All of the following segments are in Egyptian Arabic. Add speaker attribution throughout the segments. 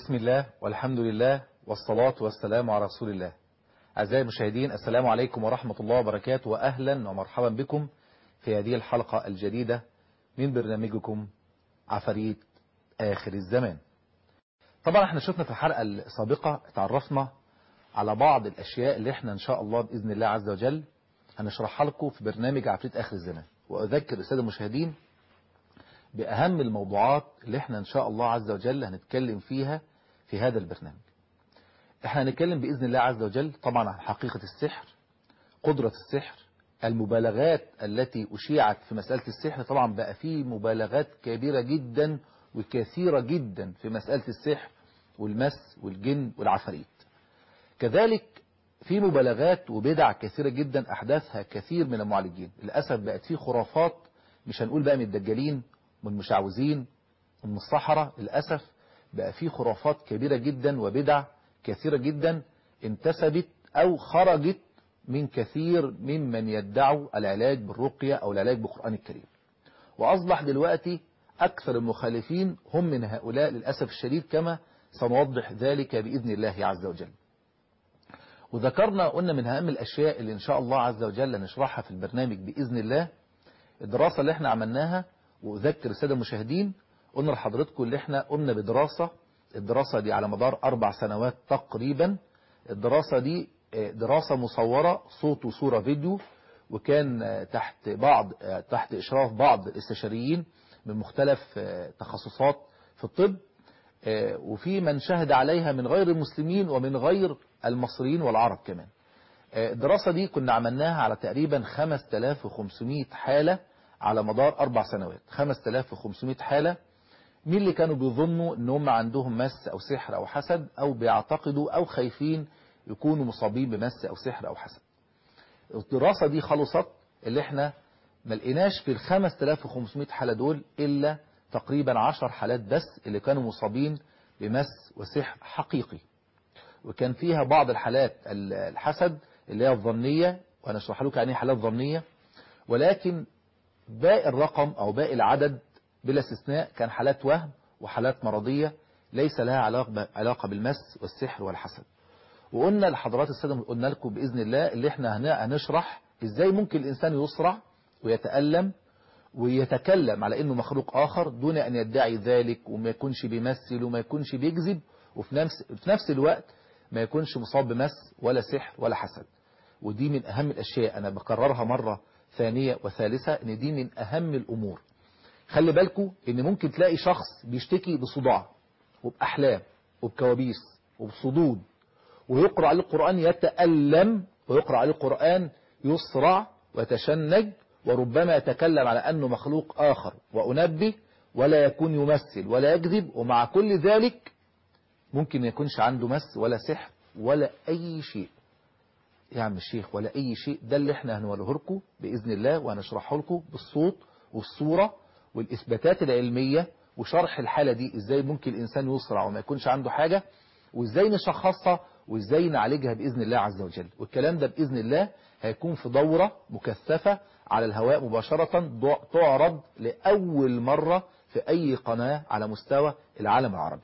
Speaker 1: بسم الله والحمد لله والصلاة والسلام على رسول الله أعزائي المشاهدين السلام عليكم ورحمة الله وبركاته وأهلا ومرحبا بكم في هذه الحلقة الجديدة من برنامجكم عفاريت آخر الزمان طبعا احنا شفنا في الحلقة السابقة تعرفنا على بعض الأشياء اللي احنا إن شاء الله بإذن الله عز وجل هنشرحها لكم في برنامج عفريت آخر الزمان وأذكر السادة المشاهدين بأهم الموضوعات اللي احنا إن شاء الله عز وجل هنتكلم فيها في هذا البرنامج احنا هنتكلم بإذن الله عز وجل طبعا عن حقيقة السحر قدرة السحر المبالغات التي أشيعت في مسألة السحر طبعا بقى فيه مبالغات كبيرة جدا وكثيرة جدا في مسألة السحر والمس والجن والعفاريت كذلك في مبالغات وبدع كثيرة جدا أحداثها كثير من المعالجين للأسف بقت فيه خرافات مش هنقول بقى من الدجالين من المشعوذين من الصحراء للأسف بقى فيه خرافات كبيرة جدا وبدع كثيرة جدا انتسبت أو خرجت من كثير ممن يدعوا العلاج بالرقية أو العلاج بالقرآن الكريم وأصبح دلوقتي أكثر المخالفين هم من هؤلاء للأسف الشديد كما سنوضح ذلك بإذن الله عز وجل وذكرنا قلنا من أهم الأشياء اللي إن شاء الله عز وجل نشرحها في البرنامج بإذن الله الدراسة اللي احنا عملناها وأذكر السادة المشاهدين قلنا لحضرتكم اللي احنا قلنا بدراسة الدراسة دي على مدار أربع سنوات تقريبا الدراسة دي دراسة مصورة صوت وصورة فيديو وكان تحت بعض تحت إشراف بعض الاستشاريين من مختلف تخصصات في الطب وفي من شهد عليها من غير المسلمين ومن غير المصريين والعرب كمان الدراسة دي كنا عملناها على تقريبا 5500 حالة على مدار أربع سنوات 5500 حالة مين اللي كانوا بيظنوا ان هم عندهم مس او سحر او حسد او بيعتقدوا او خايفين يكونوا مصابين بمس او سحر او حسد الدراسة دي خلصت اللي احنا ما لقيناش في ال 5500 حالة دول الا تقريبا 10 حالات بس اللي كانوا مصابين بمس وسحر حقيقي وكان فيها بعض الحالات الحسد اللي هي الظنية وانا اشرح لكم يعني حالات ظنية ولكن باقي الرقم او باقي العدد بلا استثناء كان حالات وهم وحالات مرضية ليس لها علاقة بالمس والسحر والحسد وقلنا لحضرات السادة قلنا لكم بإذن الله اللي احنا هنشرح ازاي ممكن الإنسان يسرع ويتألم ويتكلم على انه مخلوق آخر دون أن يدعي ذلك وما يكونش بيمثل وما يكونش بيكذب وفي نفس, في نفس الوقت ما يكونش مصاب بمس ولا سحر ولا حسد ودي من أهم الأشياء أنا بكررها مرة ثانية وثالثة ان دي من أهم الأمور خلي بالكم ان ممكن تلاقي شخص بيشتكي بصداع وبأحلام وبكوابيس وبصدود ويقرأ عليه القرآن يتألم ويقرأ عليه القرآن يصرع ويتشنج وربما يتكلم على أنه مخلوق آخر وأنبه ولا يكون يمثل ولا يكذب ومع كل ذلك ممكن ما يكونش عنده مس ولا سحر ولا أي شيء يا عم الشيخ ولا أي شيء ده اللي احنا هنوريه لكم بإذن الله وهنشرحه لكم بالصوت والصورة والإثباتات العلمية وشرح الحالة دي إزاي ممكن الإنسان يسرع وما يكونش عنده حاجة وإزاي نشخصها وإزاي نعالجها بإذن الله عز وجل والكلام ده بإذن الله هيكون في دورة مكثفة على الهواء مباشرة تعرض لأول مرة في أي قناة على مستوى العالم العربي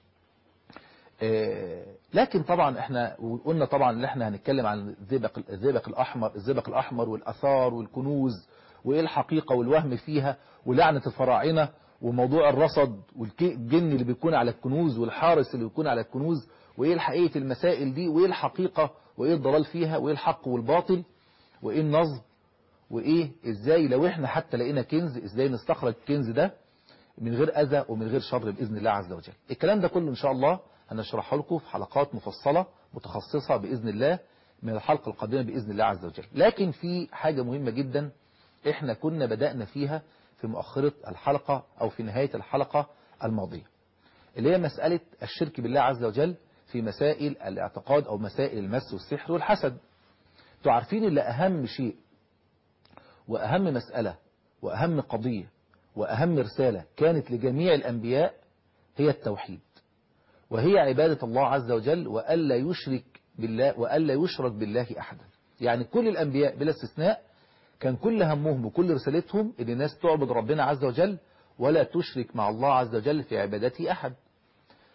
Speaker 1: لكن طبعا احنا قلنا طبعا ان احنا هنتكلم عن الزئبق الزئبق الاحمر الزئبق الاحمر والاثار والكنوز وايه الحقيقة والوهم فيها ولعنة الفراعنة وموضوع الرصد والجن اللي بيكون على الكنوز والحارس اللي بيكون على الكنوز وايه الحقيقة المسائل دي وايه الحقيقة وايه الضلال فيها وايه الحق والباطل وايه النصب وايه ازاي لو احنا حتى لقينا كنز ازاي نستخرج الكنز ده من غير اذى ومن غير شر باذن الله عز وجل الكلام ده كله ان شاء الله هنشرحه لكم في حلقات مفصلة متخصصة باذن الله من الحلقة القادمة باذن الله عز وجل لكن في حاجة مهمة جدا احنا كنا بدأنا فيها في مؤخرة الحلقة او في نهاية الحلقة الماضية اللي هي مسألة الشرك بالله عز وجل في مسائل الاعتقاد او مسائل المس والسحر والحسد انتوا عارفين اللي اهم شيء واهم مسألة واهم قضية واهم رسالة كانت لجميع الانبياء هي التوحيد وهي عبادة الله عز وجل وألا يشرك بالله وألا يشرك بالله أحدا يعني كل الأنبياء بلا استثناء كان كل همهم وكل رسالتهم ان الناس تعبد ربنا عز وجل ولا تشرك مع الله عز وجل في عبادته أحد طيب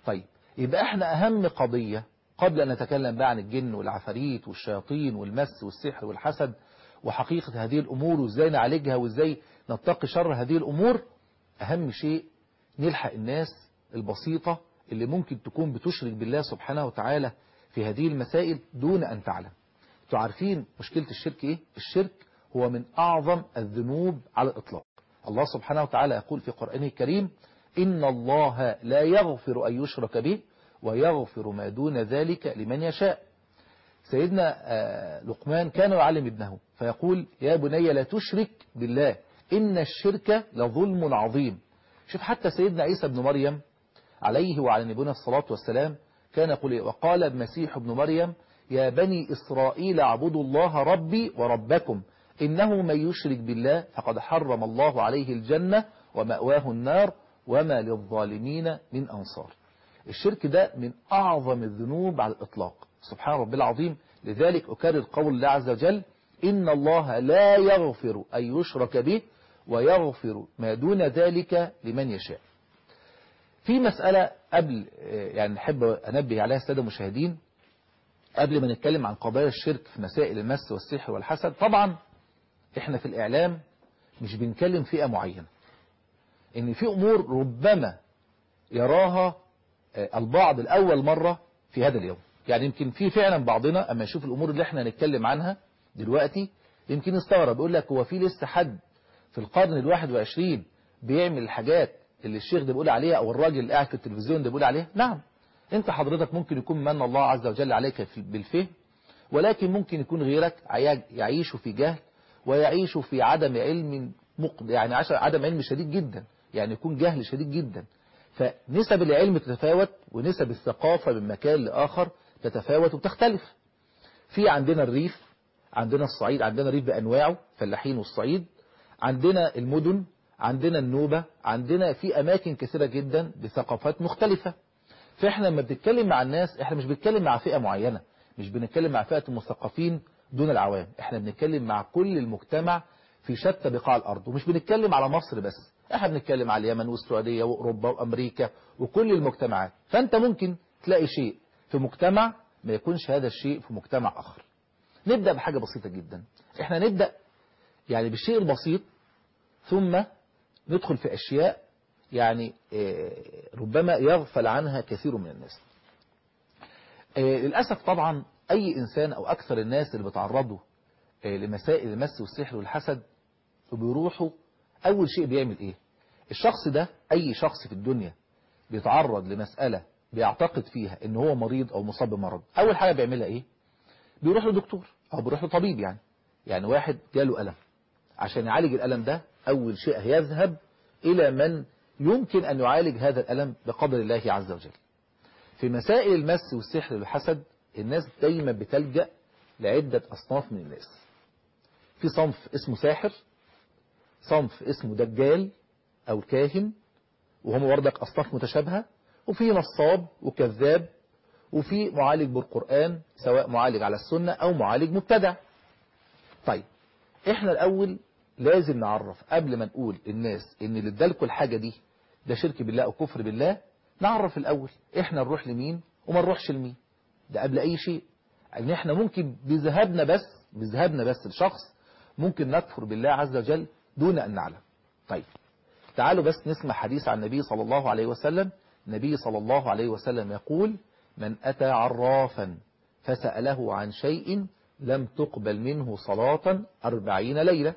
Speaker 1: يبقى احنا أهم قضية قبل أن نتكلم بقى عن الجن والعفاريت والشياطين والمس والسحر والحسد وحقيقة هذه الأمور وإزاي نعالجها وإزاي نتقي شر هذه الأمور أهم شيء نلحق الناس البسيطة اللي ممكن تكون بتشرك بالله سبحانه وتعالى في هذه المسائل دون أن تعلم انتوا عارفين مشكلة الشرك إيه؟ الشرك هو من أعظم الذنوب على الإطلاق الله سبحانه وتعالى يقول في قرآنه الكريم إن الله لا يغفر أن يشرك به ويغفر ما دون ذلك لمن يشاء سيدنا لقمان كان يعلم ابنه فيقول يا بني لا تشرك بالله إن الشرك لظلم عظيم شوف حتى سيدنا عيسى بن مريم عليه وعلى نبينا الصلاة والسلام كان يقول وقال المسيح ابن مريم يا بني إسرائيل اعبدوا الله ربي وربكم إنه من يشرك بالله فقد حرم الله عليه الجنة ومأواه النار وما للظالمين من أنصار الشرك ده من أعظم الذنوب على الإطلاق سبحان ربي العظيم لذلك أكرر قول الله عز وجل إن الله لا يغفر أن يشرك به ويغفر ما دون ذلك لمن يشاء في مسألة قبل يعني نحب أنبه عليها السادة المشاهدين قبل ما نتكلم عن قضايا الشرك في مسائل المس والسحر والحسد طبعا احنا في الإعلام مش بنكلم فئة معينة ان في أمور ربما يراها البعض الأول مرة في هذا اليوم يعني يمكن في فعلا بعضنا أما يشوف الأمور اللي احنا هنتكلم عنها دلوقتي يمكن يستغرب يقول لك هو في لسه حد في القرن الواحد وعشرين بيعمل الحاجات اللي الشيخ ده بيقول عليها أو الراجل اللي قاعد في التلفزيون ده بيقول عليها نعم انت حضرتك ممكن يكون من الله عز وجل عليك بالفهم ولكن ممكن يكون غيرك يعيش في جهل ويعيش في عدم علم مقد يعني عدم علم شديد جدا يعني يكون جهل شديد جدا فنسب العلم تتفاوت ونسب الثقافة من مكان لآخر تتفاوت وتختلف في عندنا الريف عندنا الصعيد عندنا الريف بأنواعه فلاحين والصعيد عندنا المدن عندنا النوبة عندنا في أماكن كثيرة جدا بثقافات مختلفة فإحنا لما بنتكلم مع الناس إحنا مش بنتكلم مع فئة معينة مش بنتكلم مع فئة المثقفين دون العوام إحنا بنتكلم مع كل المجتمع في شتى بقاع الأرض ومش بنتكلم على مصر بس إحنا بنتكلم على اليمن والسعودية وأوروبا وأمريكا وكل المجتمعات فأنت ممكن تلاقي شيء في مجتمع ما يكونش هذا الشيء في مجتمع آخر نبدأ بحاجة بسيطة جدا إحنا نبدأ يعني بالشيء البسيط ثم ندخل في أشياء يعني ربما يغفل عنها كثير من الناس للأسف طبعا أي إنسان أو أكثر الناس اللي بيتعرضوا لمسائل المس والسحر والحسد وبيروحوا أول شيء بيعمل إيه الشخص ده أي شخص في الدنيا بيتعرض لمسألة بيعتقد فيها إن هو مريض أو مصاب بمرض أول حاجة بيعملها إيه بيروح لدكتور أو بيروح لطبيب يعني يعني واحد جاله ألم عشان يعالج الألم ده أول شيء هيذهب إلى من يمكن أن يعالج هذا الألم بقدر الله عز وجل في مسائل المس والسحر والحسد الناس دايما بتلجأ لعدة أصناف من الناس في صنف اسمه ساحر صنف اسمه دجال أو كاهن وهم وردك أصناف متشابهة وفي نصاب وكذاب وفي معالج بالقرآن سواء معالج على السنة أو معالج مبتدع طيب احنا الأول لازم نعرف قبل ما نقول الناس ان اللي ادالكوا الحاجة دي ده شرك بالله او كفر بالله نعرف الاول احنا نروح لمين وما نروحش لمين ده قبل اي شيء ان احنا ممكن بذهابنا بس بذهابنا بس لشخص ممكن نكفر بالله عز وجل دون ان نعلم طيب تعالوا بس نسمع حديث عن النبي صلى الله عليه وسلم النبي صلى الله عليه وسلم يقول من أتى عرافا فسأله عن شيء لم تقبل منه صلاة أربعين ليلة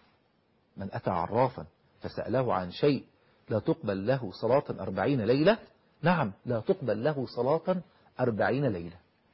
Speaker 1: من أتى عرافا فسأله عن شيء لا تقبل له صلاة أربعين ليلة نعم لا تقبل له صلاة أربعين ليلة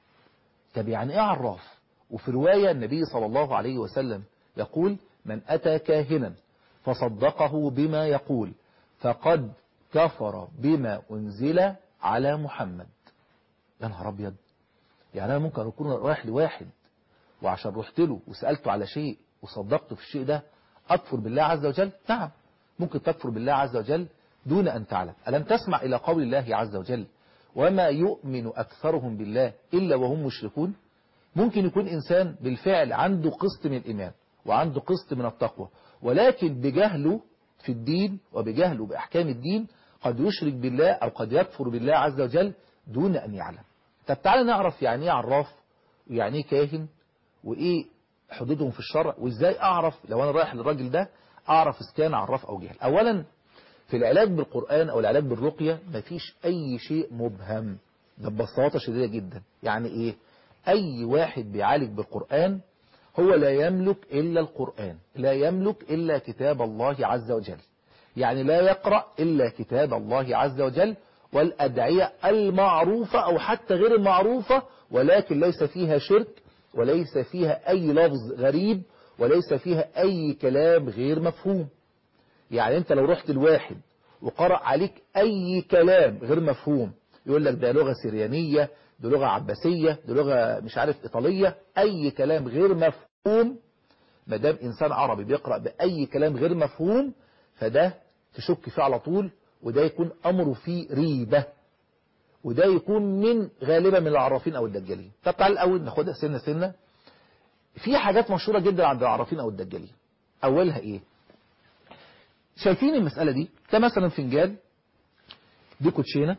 Speaker 1: طب يعني إيه عراف وفي رواية النبي صلى الله عليه وسلم يقول من أتى كاهنا فصدقه بما يقول فقد كفر بما أنزل على محمد يا نهار أبيض يعني أنا ممكن أكون رايح لواحد وعشان رحت له وسألته على شيء وصدقته في الشيء ده أكفر بالله عز وجل نعم ممكن تكفر بالله عز وجل دون أن تعلم ألم تسمع إلى قول الله عز وجل وما يؤمن أكثرهم بالله إلا وهم مشركون ممكن يكون إنسان بالفعل عنده قسط من الإيمان وعنده قسط من التقوى ولكن بجهله في الدين وبجهله بأحكام الدين قد يشرك بالله أو قد يكفر بالله عز وجل دون أن يعلم طب تعالى نعرف يعني ايه عراف ويعني ايه كاهن وايه حدودهم في الشرع وازاي اعرف لو انا رايح للراجل ده اعرف اذا كان عراف او جاهل اولا في العلاج بالقرآن او العلاج بالرقية مفيش اي شيء مبهم ده ببساطة شديدة جدا يعني ايه اي واحد بيعالج بالقرآن هو لا يملك الا القرآن لا يملك الا كتاب الله عز وجل يعني لا يقرأ الا كتاب الله عز وجل والأدعية المعروفة أو حتى غير المعروفة ولكن ليس فيها شرك وليس فيها أي لفظ غريب وليس فيها أي كلام غير مفهوم يعني أنت لو رحت الواحد وقرأ عليك أي كلام غير مفهوم يقول لك ده لغة سريانية ده لغة عباسية ده لغة مش عارف إيطالية أي كلام غير مفهوم ما دام إنسان عربي بيقرأ بأي كلام غير مفهوم فده تشك فيه على طول وده يكون أمره فيه ريبة وده يكون من غالبا من العرافين أو الدجالين طب تعال الأول ناخدها سنة سنة في حاجات مشهورة جدا عند العرافين أو الدجالين أولها إيه شايفين المسألة دي ده مثلا فنجان دي كوتشينة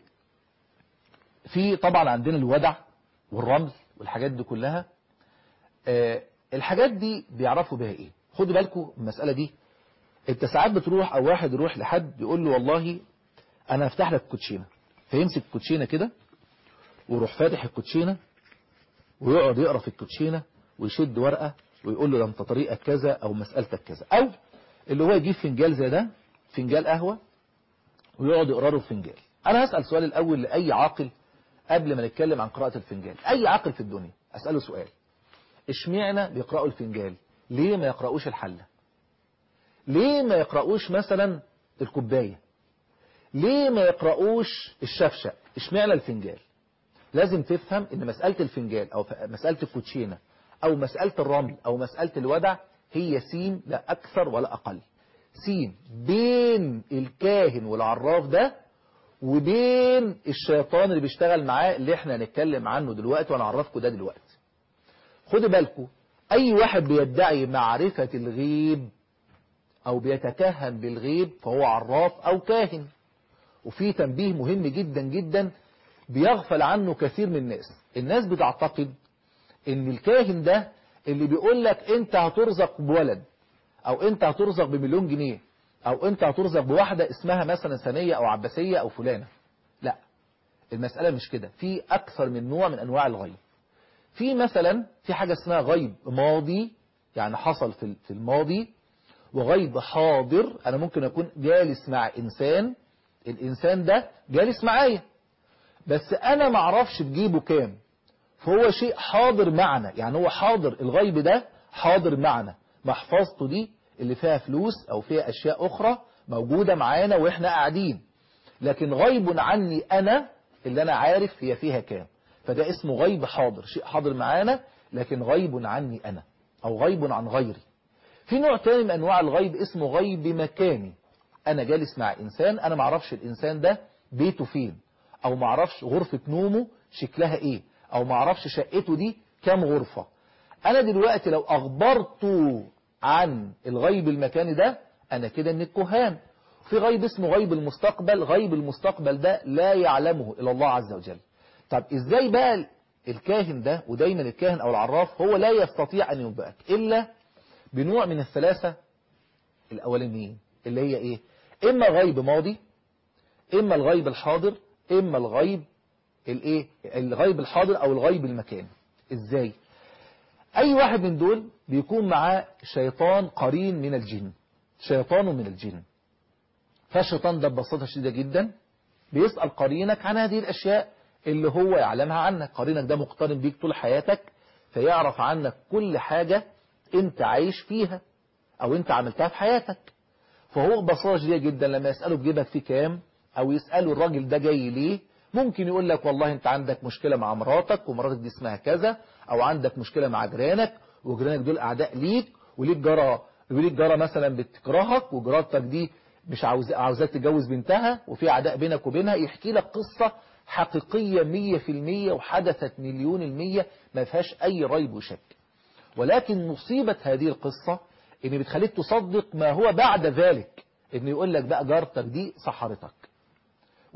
Speaker 1: في طبعا عندنا الودع والرمل والحاجات دي كلها آه الحاجات دي بيعرفوا بها ايه خدوا بالكم المسألة دي انت ساعات بتروح او واحد يروح لحد يقول له والله انا هفتح لك كوتشينه فيمسك الكوتشينه كده ويروح فاتح الكوتشينه ويقعد يقرا في الكوتشينه ويشد ورقه ويقول له ده انت طريقك كذا او مسألتك كذا او اللي هو يجيب فنجال زي ده فنجال قهوه ويقعد يقرا له الفنجال انا هسأل سؤال الاول لاي عاقل قبل ما نتكلم عن قراءة الفنجان اي عاقل في الدنيا اسأله سؤال اشمعنى بيقرأوا الفنجان ليه ما يقرأوش الحلة ليه ما يقرأوش مثلا الكوباية ليه ما يقرأوش الشفشق اشمعنى الفنجان لازم تفهم ان مسألة الفنجان او مسألة الكوتشينة او مسألة الرمل او مسألة الودع هي سين لا اكثر ولا اقل سين بين الكاهن والعراف ده وبين الشيطان اللي بيشتغل معاه اللي احنا هنتكلم عنه دلوقتي وانا اعرفكم ده دلوقتي خدوا بالكم اي واحد بيدعي معرفة الغيب او بيتكهن بالغيب فهو عراف او كاهن وفي تنبيه مهم جدا جدا بيغفل عنه كثير من الناس الناس بتعتقد ان الكاهن ده اللي بيقول لك انت هترزق بولد او انت هترزق بمليون جنيه او انت هترزق بواحدة اسمها مثلا ثانية او عباسية او فلانة لا المسألة مش كده في اكثر من نوع من انواع الغيب في مثلا في حاجة اسمها غيب ماضي يعني حصل في الماضي وغيب حاضر انا ممكن اكون جالس مع انسان الانسان ده جالس معايا بس انا معرفش بجيبه كام فهو شيء حاضر معنا يعني هو حاضر الغيب ده حاضر معنا محفظته دي اللي فيها فلوس او فيها اشياء اخرى موجودة معانا واحنا قاعدين لكن غيب عني انا اللي انا عارف هي فيها كام فده اسمه غيب حاضر شيء حاضر معانا لكن غيب عني انا او غيب عن غيري في نوع تاني من انواع الغيب اسمه غيب مكاني انا جالس مع انسان انا معرفش الانسان ده بيته فين او معرفش غرفة نومه شكلها ايه او معرفش شقته دي كام غرفة انا دلوقتي لو اخبرته عن الغيب المكاني ده انا كده من الكهان في غيب اسمه غيب المستقبل غيب المستقبل ده لا يعلمه الا الله عز وجل طب ازاي بقى الكاهن ده ودايما الكاهن او العراف هو لا يستطيع ان ينبئك الا بنوع من الثلاثة الاولانيين اللي هي ايه اما غيب ماضي اما الغيب الحاضر اما الغيب الايه الغيب الحاضر او الغيب المكاني ازاي اي واحد من دول بيكون معاه شيطان قرين من الجن شيطان من الجن فالشيطان ده ببساطة شديدة جدا بيسأل قرينك عن هذه الاشياء اللي هو يعلمها عنك قرينك ده مقترن بيك طول حياتك فيعرف عنك كل حاجة انت عايش فيها او انت عملتها في حياتك فهو ببساطة شديدة جدا لما يسأله بجيبك فيه كام او يسأله الراجل ده جاي ليه ممكن يقول لك والله انت عندك مشكلة مع مراتك ومراتك دي اسمها كذا او عندك مشكلة مع جيرانك وجيرانك دول اعداء ليك وليك جارة وليك جارة مثلا بتكرهك وجارتك دي مش عاوز عاوزاك تتجوز بنتها وفي اعداء بينك وبينها يحكي لك قصة حقيقية مية في المية وحدثت مليون المية ما فيهاش اي ريب وشك ولكن مصيبة هذه القصة ان بتخليك تصدق ما هو بعد ذلك ان يقول لك بقى جارتك دي سحرتك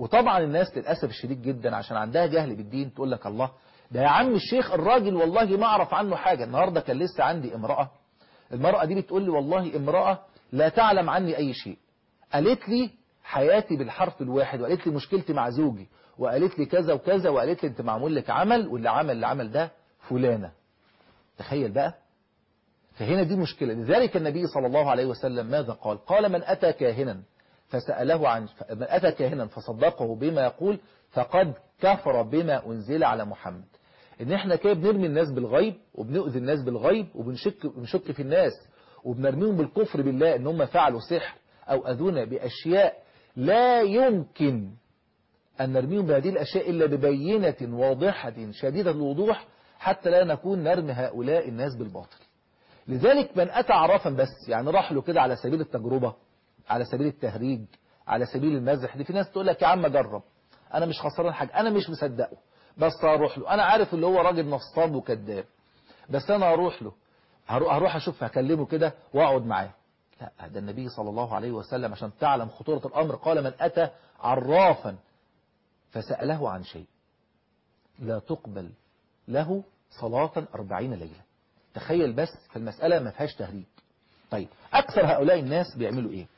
Speaker 1: وطبعا الناس للأسف الشديد جدا عشان عندها جهل بالدين تقول لك الله ده يا عم الشيخ الراجل والله ما أعرف عنه حاجة النهاردة كان لسه عندي امرأة المرأة دي بتقول لي والله امرأة لا تعلم عني أي شيء قالت لي حياتي بالحرف الواحد وقالت لي مشكلتي مع زوجي وقالت لي كذا وكذا وقالت لي انت معمول لك عمل واللي عمل اللي عمل ده فلانة تخيل بقى فهنا دي مشكلة لذلك النبي صلى الله عليه وسلم ماذا قال قال من أتى كاهنا فسأله عن من أتى كاهنا فصدقه بما يقول فقد كفر بما أنزل على محمد إن إحنا كده بنرمي الناس بالغيب وبنؤذي الناس بالغيب وبنشك بنشك في الناس وبنرميهم بالكفر بالله إن هم فعلوا سحر أو أذونا بأشياء لا يمكن أن نرميهم بهذه الأشياء إلا ببينة واضحة شديدة الوضوح حتى لا نكون نرمي هؤلاء الناس بالباطل لذلك من أتى عرفا بس يعني راح له كده على سبيل التجربة على سبيل التهريج على سبيل المزح دي في ناس تقول لك يا عم جرب أنا مش خسران حاجة أنا مش مصدقه بس هروح له أنا عارف اللي هو راجل نصاب وكذاب بس أنا هروح له هروح أشوف هكلمه كده وأقعد معاه لا ده النبي صلى الله عليه وسلم عشان تعلم خطورة الأمر قال من أتى عرافا فسأله عن شيء لا تقبل له صلاة أربعين ليلة تخيل بس في المسألة ما فيهاش تهريج طيب أكثر هؤلاء الناس بيعملوا إيه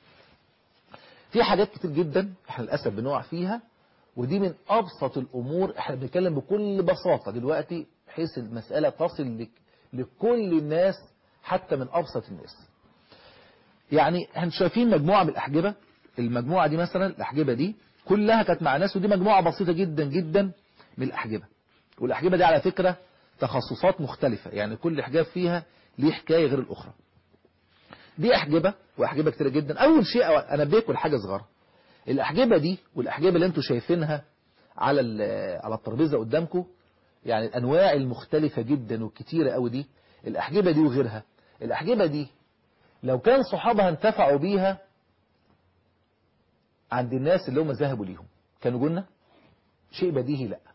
Speaker 1: في حاجات كتير جدا احنا للأسف بنقع فيها ودي من أبسط الأمور احنا بنتكلم بكل بساطة دلوقتي بحيث المسألة تصل لك لكل الناس حتى من أبسط الناس يعني احنا شايفين مجموعة من الأحجبة المجموعة دي مثلا الأحجبة دي كلها كانت مع ناس ودي مجموعة بسيطة جدا جدا من الأحجبة والأحجبة دي على فكرة تخصصات مختلفة يعني كل حجاب فيها ليه حكاية غير الأخرى دي أحجبة وأحجبة كتيرة جدا أول شيء أنبهكم لحاجة صغيرة الأحجبة دي والأحجبة اللي انتم شايفينها على على الترابيزة قدامكم يعني الأنواع المختلفة جدا والكتيرة قوي دي الأحجبة دي وغيرها الأحجبة دي لو كان صحابها انتفعوا بيها عند الناس اللي هم ذهبوا ليهم كانوا قلنا شيء بديهي لا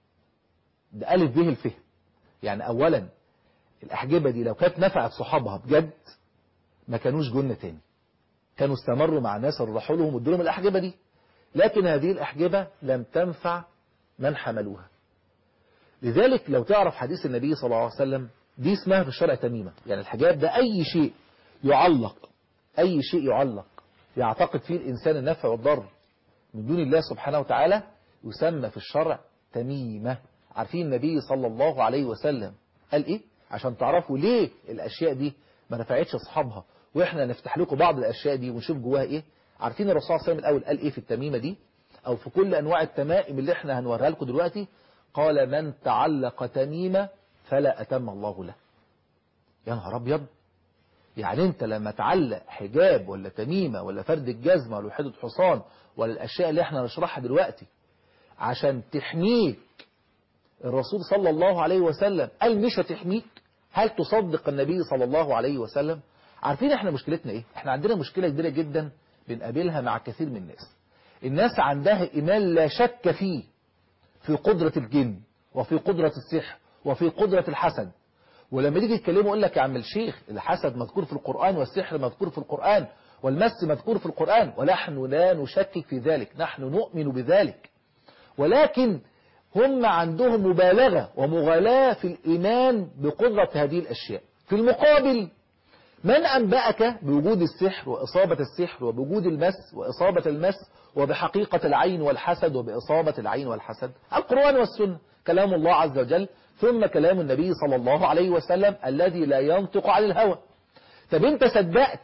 Speaker 1: ده ألف به الفهم يعني أولا الأحجبة دي لو كانت نفعت صحابها بجد ما كانوش جنة تاني كانوا استمروا مع الناس اللي راحوا لهم وادوا لهم الأحجبة دي لكن هذه الأحجبة لم تنفع من حملوها لذلك لو تعرف حديث النبي صلى الله عليه وسلم دي اسمها في الشرع تميمة يعني الحجاب ده أي شيء يعلق أي شيء يعلق يعتقد فيه الإنسان النفع والضر من دون الله سبحانه وتعالى يسمى في الشرع تميمة عارفين النبي صلى الله عليه وسلم قال إيه عشان تعرفوا ليه الأشياء دي ما نفعتش أصحابها وإحنا نفتح لكم بعض الأشياء دي ونشوف جواها إيه عارفين الرسول صلى الله عليه وسلم الأول قال إيه في التميمة دي أو في كل أنواع التمائم اللي إحنا هنوريها لكم دلوقتي قال من تعلق تميمة فلا أتم الله له يا نهار أبيض يعني انت لما تعلق حجاب ولا تميمة ولا فرد الجزمة ولا وحدة حصان ولا الأشياء اللي احنا نشرحها دلوقتي عشان تحميك الرسول صلى الله عليه وسلم قال مش هتحميك هل تصدق النبي صلى الله عليه وسلم عارفين احنا مشكلتنا ايه احنا عندنا مشكلة كبيرة جدا بنقابلها مع كثير من الناس الناس عندها ايمان لا شك فيه في قدرة الجن وفي قدرة السحر وفي قدرة الحسد ولما تيجي تكلمه يقول لك يا عم الشيخ الحسد مذكور في القرآن والسحر مذكور في القرآن والمس مذكور في القرآن ونحن لا نشكك في ذلك نحن نؤمن بذلك ولكن هم عندهم مبالغة ومغالاة في الإيمان بقدرة هذه الأشياء في المقابل من أنبأك بوجود السحر وإصابة السحر وبوجود المس وإصابة المس وبحقيقة العين والحسد وبإصابة العين والحسد القرآن والسنة كلام الله عز وجل ثم كلام النبي صلى الله عليه وسلم الذي لا ينطق عن الهوى طب انت صدقت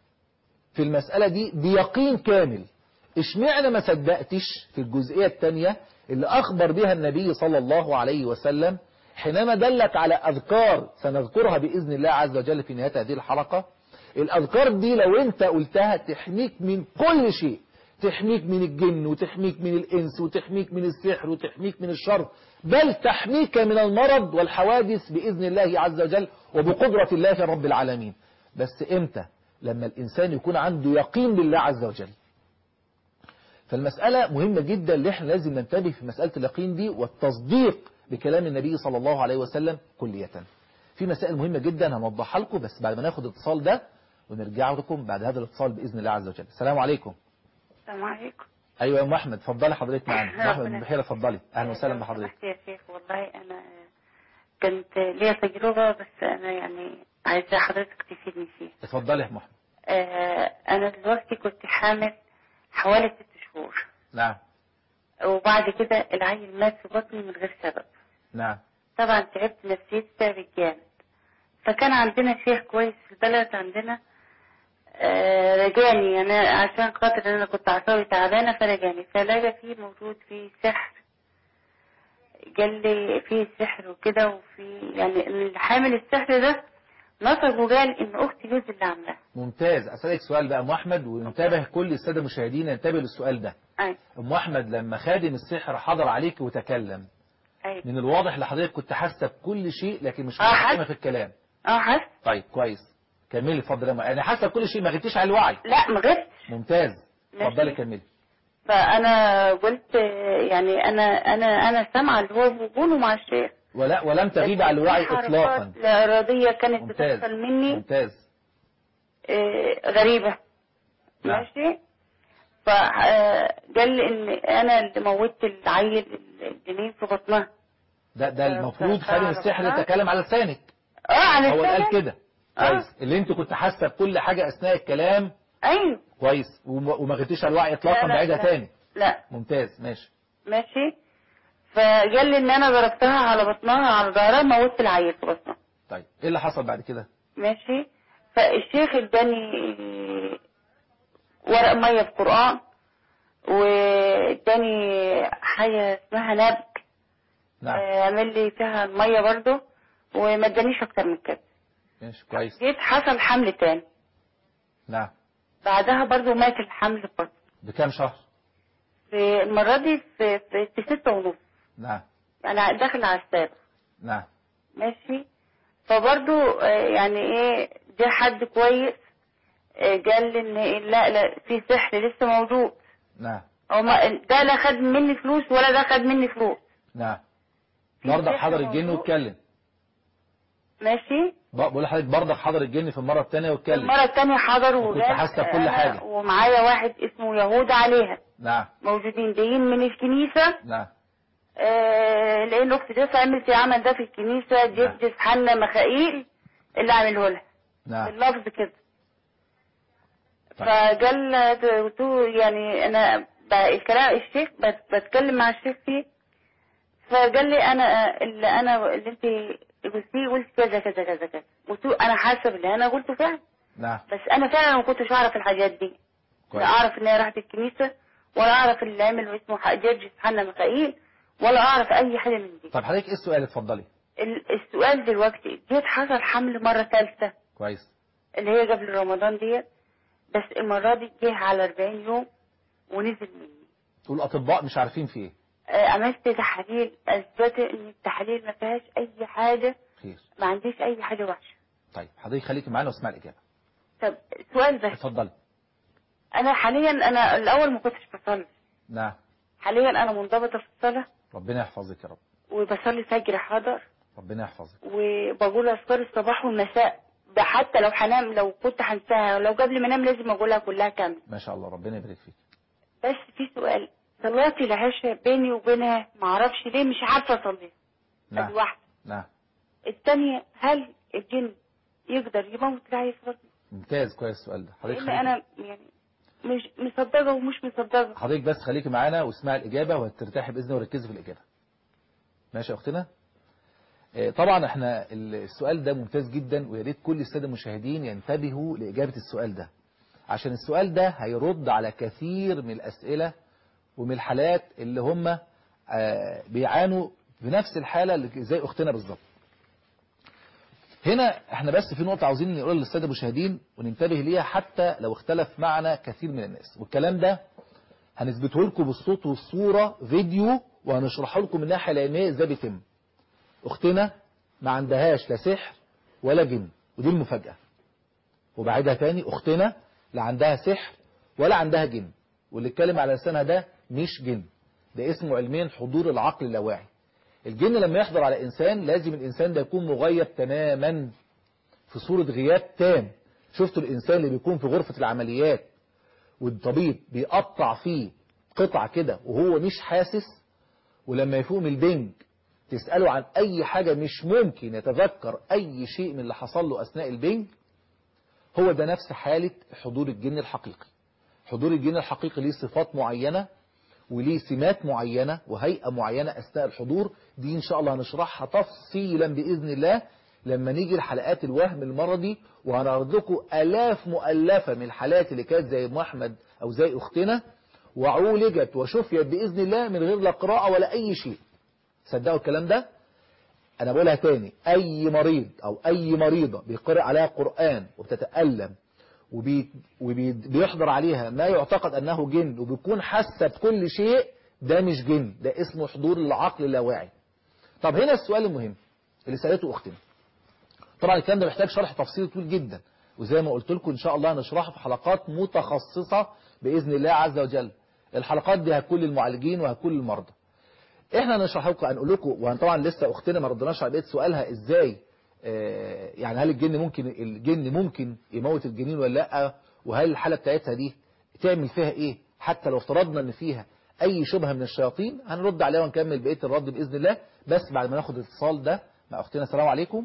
Speaker 1: في المسألة دي بيقين كامل اشمعنى ما صدقتش في الجزئية الثانية اللي أخبر بها النبي صلى الله عليه وسلم حينما دلك على أذكار سنذكرها بإذن الله عز وجل في نهاية هذه الحلقة الأذكار دي لو انت قلتها تحميك من كل شيء تحميك من الجن وتحميك من الإنس وتحميك من السحر وتحميك من الشر بل تحميك من المرض والحوادث بإذن الله عز وجل وبقدرة الله رب العالمين بس امتى لما الإنسان يكون عنده يقين بالله عز وجل فالمسألة مهمة جدا اللي احنا لازم ننتبه في مسألة اليقين دي والتصديق بكلام النبي صلى الله عليه وسلم كلية في مسائل مهمة جدا هنوضحها لكم بس بعد ما ناخد الاتصال ده ونرجع لكم بعد هذا الاتصال بإذن الله عز وجل السلام عليكم
Speaker 2: السلام عليكم
Speaker 1: ايوه يا ام احمد اتفضلي حضرتك معانا ام احمد
Speaker 2: ربنا
Speaker 1: من بحيره اتفضلي اهلا وسهلا
Speaker 2: لو
Speaker 1: بحضرتك
Speaker 2: سمحت يا شيخ والله انا كنت ليا تجربه بس انا يعني عايزه حضرتك تفيدني فيها
Speaker 1: اتفضلي يا ام احمد
Speaker 2: آه، انا دلوقتي كنت حامل حوالي ست شهور
Speaker 1: نعم
Speaker 2: وبعد كده العيل مات في بطني من غير سبب
Speaker 1: نعم
Speaker 2: طبعا تعبت نفسيتي تعبت جامد فكان عندنا شيخ كويس في البلد عندنا آه، رجاني يعني عشان خاطر انا كنت عصابي تعبانه فرجاني فلقى فيه موجود فيه سحر قال لي فيه سحر وكده وفي يعني اللي حامل السحر ده نصب وقال ان اختي جوز اللي عاملاه
Speaker 1: ممتاز اسالك سؤال بقى ام احمد وينتبه كل الساده المشاهدين ينتبه للسؤال ده
Speaker 2: ايوه
Speaker 1: ام احمد لما خادم السحر حضر عليك وتكلم
Speaker 2: ايوه
Speaker 1: من الواضح لحضرتك كنت حاسه بكل شيء لكن مش
Speaker 2: آه،
Speaker 1: متحكمه
Speaker 2: حاسة.
Speaker 1: في الكلام
Speaker 2: اه حس
Speaker 1: طيب كويس كملي اتفضلي يا م- يعني حاسه بكل شيء ما غبتيش على الوعي
Speaker 2: لا ما غيرتش
Speaker 1: ممتاز
Speaker 2: ماشي.
Speaker 1: اتفضلي كملي
Speaker 2: فانا قلت يعني انا انا انا سامعه اللي هو بيقوله مع الشيخ
Speaker 1: ولا ولم تغيب على الوعي
Speaker 2: في حركات
Speaker 1: اطلاقا
Speaker 2: لا اراديه كانت
Speaker 1: ممتاز
Speaker 2: بتحصل مني
Speaker 1: ممتاز
Speaker 2: آه، غريبه
Speaker 1: نعم.
Speaker 2: ماشي فقال لي ان انا اللي موتت العيل الجنين في بطنها
Speaker 1: ده ده
Speaker 2: آه،
Speaker 1: المفروض
Speaker 2: ف-
Speaker 1: خادم
Speaker 2: فعلا.
Speaker 1: السحر يتكلم على لسانك
Speaker 2: اه على
Speaker 1: هو قال
Speaker 2: السنة.
Speaker 1: كده
Speaker 2: آه.
Speaker 1: كويس اللي انت كنت حاسه بكل حاجه اثناء الكلام
Speaker 2: ايوه
Speaker 1: كويس وما وما غبتيش على الوعي اطلاقا
Speaker 2: لا، لا،
Speaker 1: بعيدها
Speaker 2: لا.
Speaker 1: تاني
Speaker 2: لا
Speaker 1: ممتاز ماشي
Speaker 2: ماشي فقال لي ان انا ضربتها على بطنها على ظهرها موتت العيل في بطنها
Speaker 1: طيب ايه اللي حصل بعد كده
Speaker 2: ماشي فالشيخ اداني ورق ميه بقران واداني حاجه اسمها نبك
Speaker 1: نعم
Speaker 2: آه، عمل لي فيها الميه برضو وما ادانيش اكتر من كده
Speaker 1: ماشي كويس
Speaker 2: جيت حصل حمل تاني
Speaker 1: نعم
Speaker 2: بعدها برضو مات الحمل برضو
Speaker 1: بكام شهر
Speaker 2: في المره دي في, في, في ستة ونص
Speaker 1: نعم
Speaker 2: انا داخل على السابع
Speaker 1: نعم
Speaker 2: ماشي فبرضو آه، يعني ايه ده حد كويس آه، قال لي ان إيه، لا لا في سحر لسه موجود
Speaker 1: نعم
Speaker 2: هو ما- ده لا خد مني فلوس ولا ده خد مني فلوس
Speaker 1: نعم
Speaker 2: في
Speaker 1: برضك
Speaker 2: سحر
Speaker 1: حضر الجن
Speaker 2: موجود.
Speaker 1: واتكلم
Speaker 2: ماشي
Speaker 1: ب- بقول لحضرتك برضك حضر الجن في المره الثانيه واتكلم
Speaker 2: المرة التانية حضر
Speaker 1: وكنت
Speaker 2: وقال
Speaker 1: حاسة بكل
Speaker 2: أنا
Speaker 1: حاجة.
Speaker 2: ومعايا واحد اسمه يهود عليها
Speaker 1: نعم
Speaker 2: موجودين جايين من الكنيسة
Speaker 1: نعم
Speaker 2: آه لأن أختي دي عملت العمل ده في الكنيسة جدس حنا مخائيل اللي عمله لها
Speaker 1: نعم
Speaker 2: باللفظ كده
Speaker 1: طيب.
Speaker 2: فقال قلت له يعني انا ب- الكلام الشيخ بت- بتكلم مع الشيخ فيه فقال لي انا اللي انا اللي انت قلتيه قلت كذا كذا كذا كذا قلت له انا حاسه باللي انا قلته فعلا
Speaker 1: نعم
Speaker 2: بس انا فعلا ما كنتش اعرف الحاجات دي لا
Speaker 1: كويس
Speaker 2: اعرف ان هي راحت الكنيسه ولا اعرف اللي عمل اسمه ح- جورج حنا ميخائيل ولا اعرف اي حاجه من دي
Speaker 1: طب حضرتك ايه السؤال اتفضلي
Speaker 2: ال- السؤال دلوقتي جيت حصل حمل مره ثالثه
Speaker 1: كويس
Speaker 2: اللي هي قبل رمضان ديت بس المرة دي جه على 40 يوم ونزل مني
Speaker 1: تقول اطباء مش عارفين في ايه
Speaker 2: آه، عملت تحاليل اثبت ان التحاليل ما فيهاش اي حاجة
Speaker 1: خير
Speaker 2: ما عنديش اي حاجة وحشة
Speaker 1: طيب حضرتك خليكي معانا واسمع الاجابه
Speaker 2: طب سؤال بس
Speaker 1: اتفضلي
Speaker 2: انا حاليا انا الاول ما كنتش بصلي
Speaker 1: نعم
Speaker 2: حاليا انا منضبطة في الصلاة
Speaker 1: ربنا يحفظك يا رب
Speaker 2: وبصلي فجر حاضر
Speaker 1: ربنا يحفظك
Speaker 2: وبقول اذكار الصباح والمساء ده حتى لو هنام لو كنت هنساها لو قبل ما انام لازم اقولها كلها كامله
Speaker 1: ما شاء الله ربنا يبارك فيك
Speaker 2: بس في سؤال صلاة العشاء بيني وبينها معرفش ليه مش عارفة أصليها
Speaker 1: نعم
Speaker 2: ادي واحدة
Speaker 1: نعم
Speaker 2: الثانية هل الجن يقدر يموت العيل في بطني؟
Speaker 1: ممتاز كويس السؤال ده حضرتك
Speaker 2: لأن
Speaker 1: خليكي
Speaker 2: أنا يعني مش مصدقة ومش مصدقة
Speaker 1: حضرتك بس خليكي معانا واسمعي الإجابة وهترتاحي بإذن الله وركزي في الإجابة ماشي يا أختنا آه، طبعا احنا السؤال ده ممتاز جدا ويا ريت كل السادة المشاهدين ينتبهوا لإجابة السؤال ده عشان السؤال ده هيرد على كثير من الأسئلة ومن الحالات اللي هم آه، بيعانوا بنفس الحالة اللي زي أختنا بالظبط هنا احنا بس في نقطة عاوزين نقولها للسادة المشاهدين وننتبه ليها حتى لو اختلف معنا كثير من الناس والكلام ده هنثبته لكم بالصوت والصورة فيديو وهنشرحه لكم من الناحية العلمية ازاي بيتم اختنا ما عندهاش لا سحر ولا جن ودي المفاجأة وبعدها تاني اختنا لا عندها سحر ولا عندها جن واللي اتكلم على لسانها ده مش جن ده اسمه علميا حضور العقل اللاواعي الجن لما يحضر على إنسان لازم الإنسان ده يكون مغيب تماما في صورة غياب تام شفتوا الإنسان اللي بيكون في غرفة العمليات والطبيب بيقطع فيه قطع كده وهو مش حاسس ولما يفوق من البنج تسأله عن أي حاجة مش ممكن يتذكر أي شيء من اللي حصل له أثناء البنج هو ده نفس حالة حضور الجن الحقيقي حضور الجن الحقيقي ليه صفات معينة وليه سمات معينة وهيئة معينة أثناء الحضور دي إن شاء الله هنشرحها تفصيلا بإذن الله لما نيجي لحلقات الوهم المرضي وهنعرض لكم آلاف مؤلفة من الحالات اللي كانت زي أم أحمد أو زي أختنا وعولجت وشفيت بإذن الله من غير لا قراءة ولا أي شيء صدقوا الكلام ده أنا بقولها تاني أي مريض أو أي مريضة بيقرأ عليها قرآن وبتتألم وبيحضر عليها ما يعتقد أنه جن وبيكون حاسة بكل شيء ده مش جن ده اسمه حضور العقل اللاواعي طب هنا السؤال المهم اللي سألته أختنا طبعا الكلام ده محتاج شرح تفصيلي طويل جدا وزي ما قلت لكم إن شاء الله هنشرحه في حلقات متخصصة بإذن الله عز وجل الحلقات دي هتكون للمعالجين وهتكون للمرضى احنا نشرح لكم هنقول لكم وطبعا لسه اختنا ما ردناش على بقيه سؤالها ازاي آه يعني هل الجن ممكن الجن ممكن يموت الجنين ولا لا وهل الحاله بتاعتها دي تعمل فيها ايه حتى لو افترضنا ان فيها اي شبهه من الشياطين هنرد عليها ونكمل بقيه الرد باذن الله بس بعد ما ناخد الاتصال ده مع اختنا السلام عليكم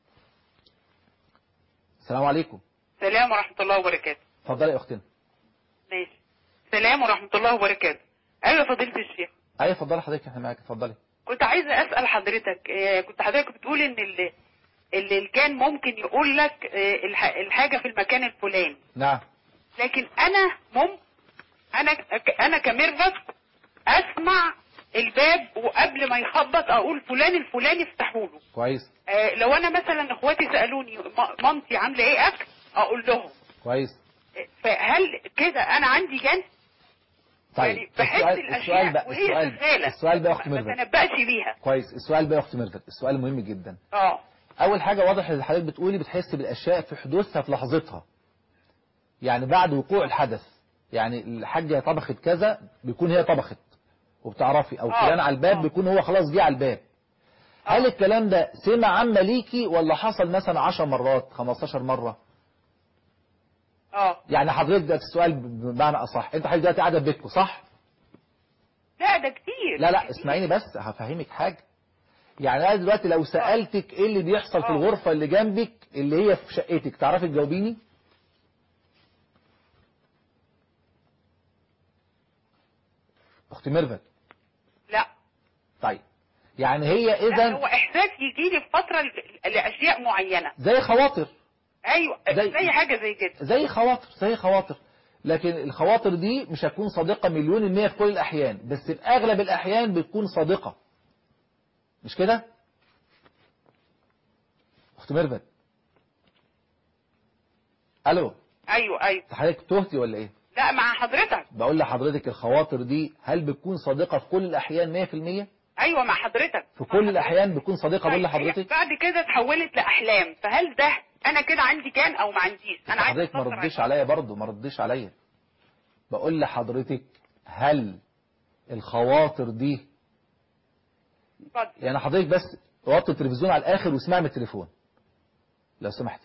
Speaker 1: السلام عليكم
Speaker 3: سلام ورحمة الله وبركاته
Speaker 1: اتفضلي يا اختنا
Speaker 3: ماشي سلام ورحمة الله وبركاته أيوة فضيلة الشيخ
Speaker 1: ايوه اتفضلي حضرتك احنا معاك اتفضلي
Speaker 3: كنت عايزة أسأل حضرتك آه، كنت حضرتك بتقول إن اللي اللي الكان ممكن يقول لك آه، الح- الحاجة في المكان الفلاني
Speaker 1: نعم
Speaker 3: لكن أنا مم أنا أنا كميرفت أسمع الباب وقبل ما يخبط أقول فلان الفلاني افتحوا له
Speaker 1: كويس
Speaker 3: آه، لو أنا مثلا إخواتي سألوني م- مامتي عاملة إيه أكل أقول لهم
Speaker 1: كويس
Speaker 3: آه، فهل كده أنا عندي جن
Speaker 1: طيب
Speaker 3: يعني بحس
Speaker 1: السؤال
Speaker 3: الأشياء
Speaker 1: السؤال بقى
Speaker 3: وهي
Speaker 1: السؤال
Speaker 3: شغالة.
Speaker 1: السؤال بقى يا اخت
Speaker 3: ما
Speaker 1: ميرفت
Speaker 3: تنبأش بيها
Speaker 1: كويس السؤال بقى يا اخت ميرفت السؤال مهم جدا
Speaker 3: اه
Speaker 1: اول حاجه واضح ان حضرتك بتقولي بتحس بالاشياء في حدوثها في لحظتها يعني بعد وقوع الحدث يعني الحاجه طبخت كذا بيكون هي طبخت وبتعرفي او
Speaker 3: آه،
Speaker 1: فلان على الباب
Speaker 3: آه.
Speaker 1: بيكون هو خلاص جه على الباب هل الكلام ده سمع عامه ليكي ولا حصل مثلا 10 مرات 15 مره
Speaker 3: اه
Speaker 1: يعني حضرتك ده السؤال بمعنى اصح انت حضرتك دلوقتي قاعده في بيتكم صح
Speaker 3: لا ده كتير
Speaker 1: لا لا اسمعيني بس هفهمك حاجة يعني انا دلوقتي لو سألتك ايه اللي بيحصل في
Speaker 3: آه.
Speaker 1: الغرفة اللي جنبك اللي هي في شقتك تعرفي تجاوبيني اخت ميرفت
Speaker 3: لا
Speaker 1: طيب يعني هي
Speaker 3: لا،
Speaker 1: اذا
Speaker 3: هو احساس يجي لي في فتره ل- لاشياء معينه
Speaker 1: زي خواطر
Speaker 3: ايوه
Speaker 1: زي-
Speaker 3: زي, حاجه زي كده
Speaker 1: زي خواطر زي خواطر لكن الخواطر دي مش هتكون صادقة مليون المية في كل الأحيان بس في أغلب الأحيان بتكون صادقة مش كده؟ أخت ميرفت ألو
Speaker 3: ايوه ايوه
Speaker 1: حضرتك تهتي ولا إيه؟
Speaker 3: لا مع حضرتك
Speaker 1: بقول لحضرتك الخواطر دي هل بتكون صادقة في كل الأحيان 100%؟
Speaker 3: ايوه مع حضرتك
Speaker 1: في كل الأحيان بتكون صادقة بقول
Speaker 3: طيب،
Speaker 1: لحضرتك؟
Speaker 3: هي بعد كده اتحولت لاحلام فهل ده انا كده عندي كان او ما عنديش انا عايز
Speaker 1: حضرتك ما رديش عليا برضه ما رديش عليا بقول لحضرتك هل الخواطر دي
Speaker 3: اتفضل
Speaker 1: يعني حضرتك بس وطي التلفزيون على الاخر واسمعي من التليفون لو سمحتي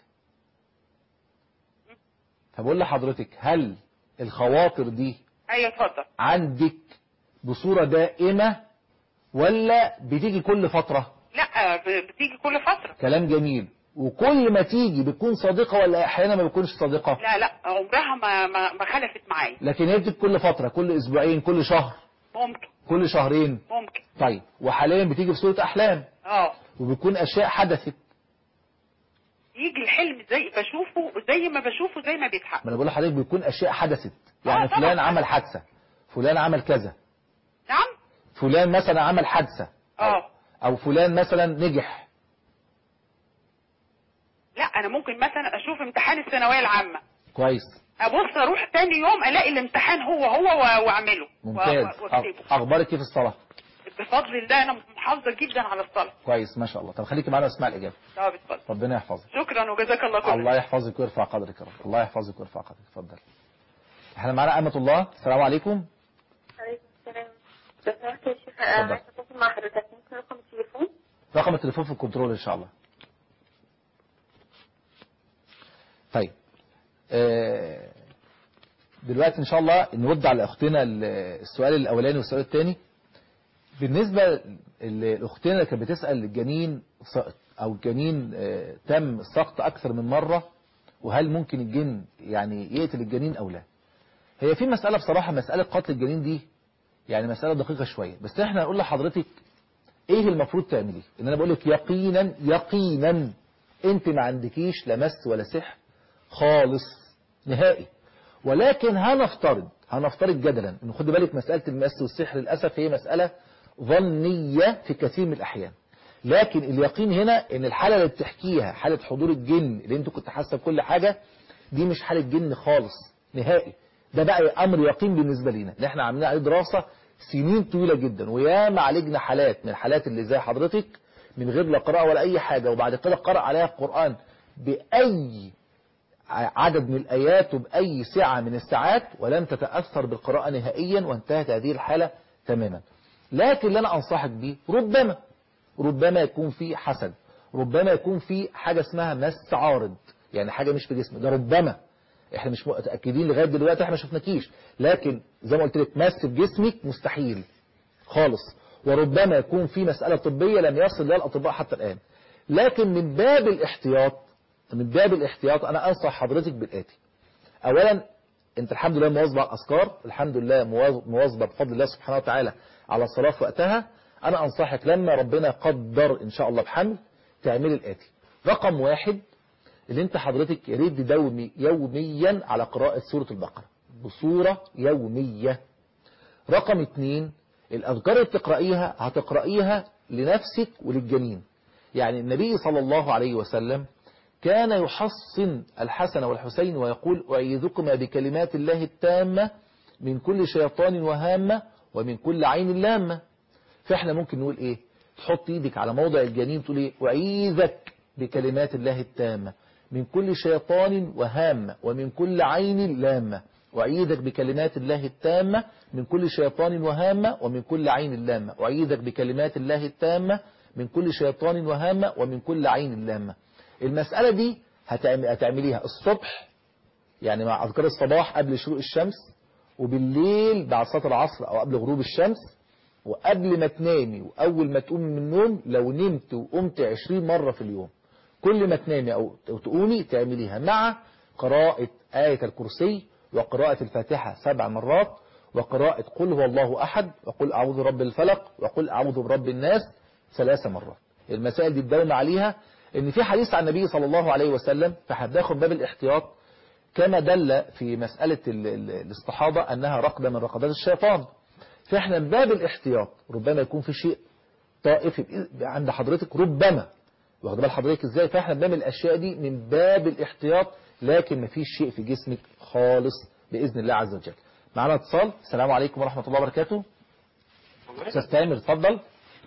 Speaker 1: فبقول لحضرتك هل الخواطر دي
Speaker 3: ايوه اتفضل
Speaker 1: عندك بصورة دائمة ولا بتيجي كل فترة
Speaker 3: لا ب- بتيجي كل فتره
Speaker 1: كلام جميل وكل ما تيجي بتكون صادقة ولا احيانا ما بتكونش صادقة
Speaker 3: لا لا عمرها ما ما, ما خلفت معايا
Speaker 1: لكن هي بتيجي كل فترة كل اسبوعين كل شهر
Speaker 3: ممكن
Speaker 1: كل شهرين
Speaker 3: ممكن
Speaker 1: طيب وحاليا بتيجي في صورة احلام
Speaker 3: اه
Speaker 1: وبتكون اشياء حدثت
Speaker 3: يجي الحلم زي بشوفه زي ما بشوفه زي ما بيتحقق
Speaker 1: ما انا بقول لحضرتك بيكون اشياء حدثت يعني
Speaker 3: آه، طبعا.
Speaker 1: فلان عمل حادثه فلان عمل كذا
Speaker 3: نعم
Speaker 1: فلان مثلا عمل حادثه
Speaker 3: اه
Speaker 1: او فلان مثلا نجح
Speaker 3: لا انا ممكن مثلا اشوف امتحان الثانويه العامه
Speaker 1: كويس
Speaker 3: ابص اروح تاني يوم الاقي الامتحان هو هو و- واعمله و-
Speaker 1: ممتاز
Speaker 3: و- واكتبه
Speaker 1: أخ- اخبارك ايه في الصلاه
Speaker 3: بفضل الله انا محافظه جدا على الصلاه
Speaker 1: كويس ما شاء الله طب خليكي معانا واسمع الاجابه
Speaker 3: طب اتفضل
Speaker 1: ربنا يحفظك
Speaker 3: شكرا وجزاك الله كل
Speaker 1: الله يحفظك ويرفع قدرك يا رب الله يحفظك ويرفع قدرك اتفضل احنا معانا امه الله السلام عليكم
Speaker 2: عليكم السلام لو سمحت يا شيخ
Speaker 1: اتفضل.
Speaker 2: انا عايزه اتواصل مع حضرتك ممكن رقم التليفون
Speaker 1: رقم التليفون في الكنترول ان شاء الله طيب آه دلوقتي ان شاء الله نرد على اختنا ال- السؤال الاولاني والسؤال الثاني بالنسبة لاختنا اللي كانت بتسأل الجنين سقط او الجنين آه، تم سقط اكثر من مرة وهل ممكن الجن يعني يقتل الجنين او لا هي في مسألة بصراحة مسألة قتل الجنين دي يعني مسألة دقيقة شوية بس احنا هنقول لحضرتك ايه المفروض تعمليه ان انا بقول لك يقينا يقينا انت ما عندكيش لا مس ولا سحر خالص نهائي ولكن هنفترض هنفترض جدلا ان خد بالك مسألة المس والسحر للأسف هي مسألة ظنية في كثير من الأحيان لكن اليقين هنا ان الحالة اللي بتحكيها حالة حضور الجن اللي انتوا كنت حاسة بكل حاجة دي مش حالة جن خالص نهائي ده بقى امر يقين بالنسبة لينا ان احنا عاملين عليه دراسة سنين طويلة جدا وياما عالجنا حالات من الحالات اللي زي حضرتك من غير لا قراءة ولا اي حاجة وبعد كده قرأ عليها القرآن بأي عدد من الآيات وبأي سعة من الساعات ولم تتأثر بالقراءة نهائيا وانتهت هذه الحالة تماما لكن اللي أنا أنصحك بيه ربما ربما يكون في حسد ربما يكون في حاجة اسمها مس عارض يعني حاجة مش في جسمك ده ربما احنا مش متأكدين لغاية دلوقتي احنا ما شفناكيش لكن زي ما قلت لك مس في جسمك مستحيل خالص وربما يكون في مسألة طبية لم يصل لها الأطباء حتى الآن لكن من باب الاحتياط من باب الاحتياط أنا أنصح حضرتك بالآتي أولا أنت الحمد لله مواظبة على الأذكار الحمد لله مواظبة بفضل الله سبحانه وتعالى على الصلاة في وقتها أنا أنصحك لما ربنا قدر إن شاء الله بحمل تعملي الآتي رقم واحد اللي انت حضرتك يا ريت تداومي يوميا على قراءة سورة البقرة بصورة يومية رقم اتنين الأذكار اللي بتقرأيها هتقرأيها لنفسك وللجنين يعني النبي صلى الله عليه وسلم كان يحصن الحسن والحسين ويقول أعيذكما بكلمات الله التامة من كل شيطان وهامة ومن كل عين لامة فاحنا ممكن نقول ايه تحط ايدك على موضع الجنين تقول ايه أعيذك بكلمات الله التامة من كل شيطان وهامة ومن كل عين لامة أعيذك بكلمات الله التامة من كل شيطان وهامة ومن كل عين لامة أعيذك بكلمات الله التامة من كل شيطان وهامة ومن كل عين لامة المسألة دي هتعمليها الصبح يعني مع أذكار الصباح قبل شروق الشمس وبالليل بعد صلاة العصر أو قبل غروب الشمس وقبل ما تنامي وأول ما تقومي من النوم لو نمت وقمت 20 مرة في اليوم كل ما تنامي أو تقومي تعمليها مع قراءة آية الكرسي وقراءة الفاتحة سبع مرات وقراءة قل هو الله أحد وقل أعوذ برب الفلق وقل أعوذ برب الناس ثلاث مرات المسائل دي تداوم عليها ان في حديث عن النبي صلى الله عليه وسلم فهتاخد باب الاحتياط كما دل في مسألة الاستحاضة أنها رقدة من رقدات الشيطان فإحنا من باب الاحتياط ربما يكون في شيء طائفي عند حضرتك ربما واخد بال حضرتك ازاي فاحنا بنعمل الاشياء دي من باب الاحتياط لكن مفيش شيء في جسمك خالص باذن الله عز وجل معانا اتصال السلام عليكم ورحمه الله وبركاته استاذ تامر اتفضل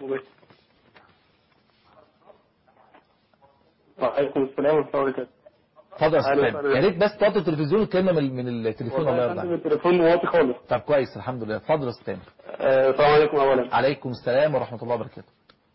Speaker 4: وعليكم السلام ورحمه الله وبركاته
Speaker 1: اتفضل يا استاذ
Speaker 4: أهلا
Speaker 1: تامر
Speaker 4: وسهلا.
Speaker 1: يا ريت بس توطي التلفزيون الكلمه من من التليفون الله يرضى
Speaker 4: والله
Speaker 1: عليك
Speaker 4: التليفون واطي خالص
Speaker 1: طب كويس الحمد لله اتفضل يا استاذ تامر
Speaker 4: آه، السلام عليكم اولا
Speaker 1: عليكم السلام ورحمه الله وبركاته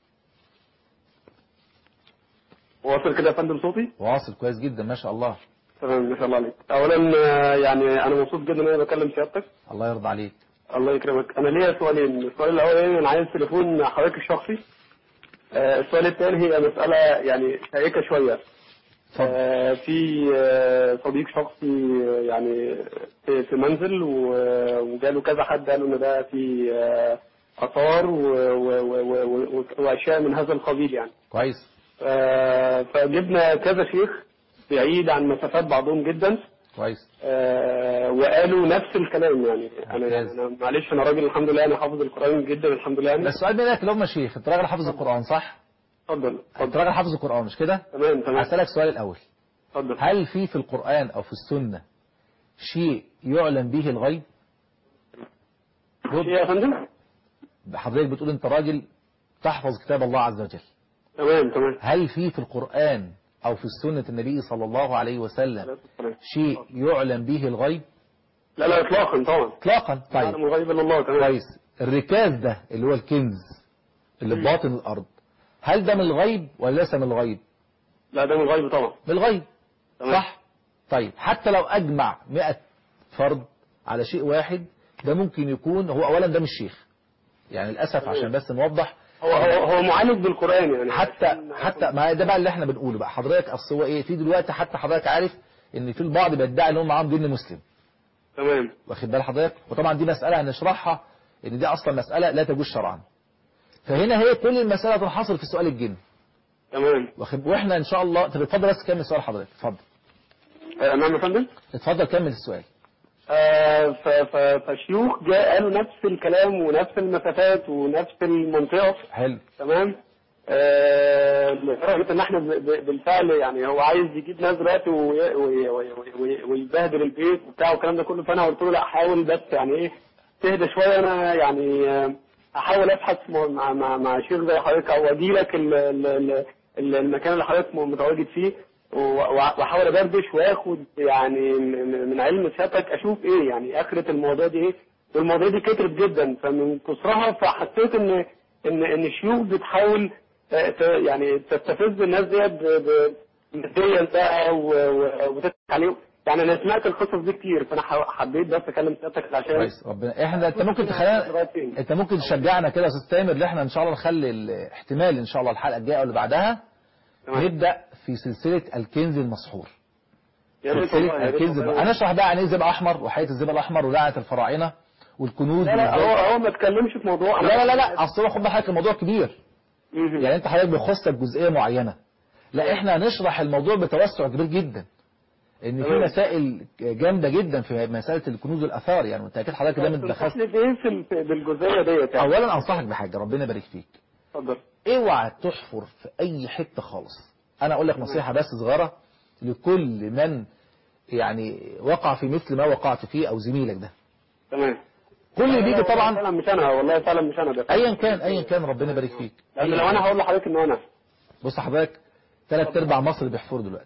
Speaker 4: واصل كده يا فندم صوتي
Speaker 1: واصل كويس جدا ما شاء الله
Speaker 4: تمام ما شاء الله عليك اولا آه، يعني انا مبسوط جدا ان انا بكلم سيادتك
Speaker 1: الله يرضى عليك
Speaker 4: الله يكرمك انا ليا سؤالين السؤال الاولاني انا عايز تليفون حضرتك الشخصي آه، السؤال الثاني هي مساله يعني شائكه شويه
Speaker 1: اتفضل
Speaker 4: آه، في آه، صديق شخصي آه، يعني في في منزل و- وجاله كذا حد قالوا ان ده في آه، اثار و- و- و- و- و- واشياء من هذا القبيل يعني
Speaker 1: كويس
Speaker 4: آه، فجبنا كذا شيخ بعيد عن مسافات بعضهم جدا
Speaker 1: كويس
Speaker 4: آه، وقالوا نفس الكلام يعني انا
Speaker 1: ممتاز.
Speaker 4: أنا معلش انا راجل الحمد لله انا حافظ القران جدا الحمد لله يعني
Speaker 1: بس السؤال منك اللي هم شيخ انت راجل حافظ القران صح
Speaker 4: اتفضل
Speaker 1: انت
Speaker 4: اتفضل
Speaker 1: راجل حافظ القران مش كده
Speaker 4: تمام تمام
Speaker 1: هسألك السؤال الاول
Speaker 4: اتفضل
Speaker 1: هل في في القرآن أو في السنة شيء يعلم به الغيب
Speaker 4: إيه يا فندم
Speaker 1: حضرتك بتقول انت راجل تحفظ كتاب الله عز وجل
Speaker 4: تمام تمام
Speaker 1: هل في في القرآن أو في السنة النبي صلى الله عليه وسلم
Speaker 4: تمام.
Speaker 1: شيء يعلم به الغيب
Speaker 4: لا لا اطلاقا طبعا
Speaker 1: اطلاقا
Speaker 4: لا
Speaker 1: طيب
Speaker 4: من غيب الا الله تمام
Speaker 1: كويس الركاز ده اللي هو الكنز اللي في
Speaker 4: مم.
Speaker 1: باطن الأرض هل ده من الغيب ولا ليس من الغيب
Speaker 4: لا ده من غيب طبعا
Speaker 1: من الغيب
Speaker 4: تمام.
Speaker 1: صح طيب حتى لو أجمع 100 فرد على شيء واحد ده ممكن يكون هو اولا ده مش شيخ يعني للاسف عشان بس نوضح
Speaker 4: هو هو هو معالج بالقران يعني
Speaker 1: حتى حتى ما ده بقى اللي احنا بنقوله بقى حضرتك اصل هو ايه في دلوقتي حتى حضرتك عارف ان في البعض بيدعي ان هم معاهم دين مسلم
Speaker 4: تمام
Speaker 1: واخد بال حضرتك وطبعا دي مساله هنشرحها ان دي اصلا مساله لا تجوز شرعا فهنا هي كل المساله تنحصر في سؤال الجن
Speaker 4: تمام
Speaker 1: واخد واحنا ان شاء الله طب اتفضل بس كمل سؤال حضرتك اتفضل
Speaker 4: آه، نعم يا فندم
Speaker 1: اتفضل كمل السؤال
Speaker 4: آه، ف- ف- فشيوخ جاء قالوا نفس الكلام ونفس المسافات ونفس المنطقه
Speaker 1: حلو
Speaker 4: تمام آه، لدرجه ان احنا ب- ب- بالفعل يعني هو عايز يجيب ناس دلوقتي وي- وي- وي- وي- ويبهدل البيت وبتاع والكلام ده كله فانا قلت له لا حاول بس يعني ايه تهدى شويه انا يعني آه، هحاول ابحث م- مع مع مع شيخ زي حضرتك او اجي لك ال- ال- ال- ال- المكان اللي حضرتك متواجد فيه و- و- واحاول ادردش واخد يعني من من علم سيادتك اشوف ايه يعني اخره المواضيع دي ايه والمواضيع دي كترت جدا فمن كثرها فحسيت ان ان ان الشيوخ بتحاول آه، ت- يعني تستفز الناس ديت ب- ب- ماديا بقى و- و- وتضحك عليهم يعني انا سمعت القصص دي كتير فانا ح- حبيت بس اكلم سيادتك عشان
Speaker 1: كويس ربنا احنا انت ممكن تخلينا انت ممكن تشجعنا كده يا استاذ تامر ان احنا ان شاء الله نخلي الاحتمال ان شاء الله الحلقه الجايه او اللي بعدها
Speaker 4: تمام.
Speaker 1: نبدا في سلسله الكنز المسحور
Speaker 4: يا ريت والله،
Speaker 1: سلسله
Speaker 4: يا ريت
Speaker 1: الكنز
Speaker 4: والله.
Speaker 1: هنشرح بقى عن ايه الزبق الاحمر وحياه الزبق الاحمر ولعنه الفراعنه والكنوز
Speaker 4: لا لا
Speaker 1: والزبق-
Speaker 4: هو هو ما اتكلمش في موضوع
Speaker 1: لا لا لا لا اصل هو خد بالك الموضوع كبير
Speaker 4: مهم.
Speaker 1: يعني انت حضرتك بيخصك جزئيه معينه لا احنا هنشرح الموضوع بتوسع كبير جدا ان في
Speaker 4: تمام.
Speaker 1: مسائل جامده جدا في مساله الكنوز والاثار يعني وانت اكيد حضرتك دايما
Speaker 4: تنصحني
Speaker 1: دخلت
Speaker 4: بايه في ال- في- بالجزئيه ديت يعني
Speaker 1: اولا انصحك بحاجه ربنا يبارك فيك
Speaker 4: اتفضل
Speaker 1: اوعى تحفر في اي حته خالص انا اقول لك نصيحه بس صغيره لكل من يعني وقع في مثل ما وقعت فيه او زميلك ده
Speaker 4: تمام
Speaker 1: كل اللي
Speaker 4: لا،
Speaker 1: بيجي
Speaker 4: لا،
Speaker 1: طبعا
Speaker 4: فعلا مش انا والله فعلا مش انا ده
Speaker 1: ايا كان ايا كان ربنا يبارك فيك
Speaker 4: لان
Speaker 1: أياً
Speaker 4: لو انا
Speaker 1: كان.
Speaker 4: هقول لحضرتك ان انا
Speaker 1: بص حضرتك ثلاث ارباع مصر بيحفروا دلوقتي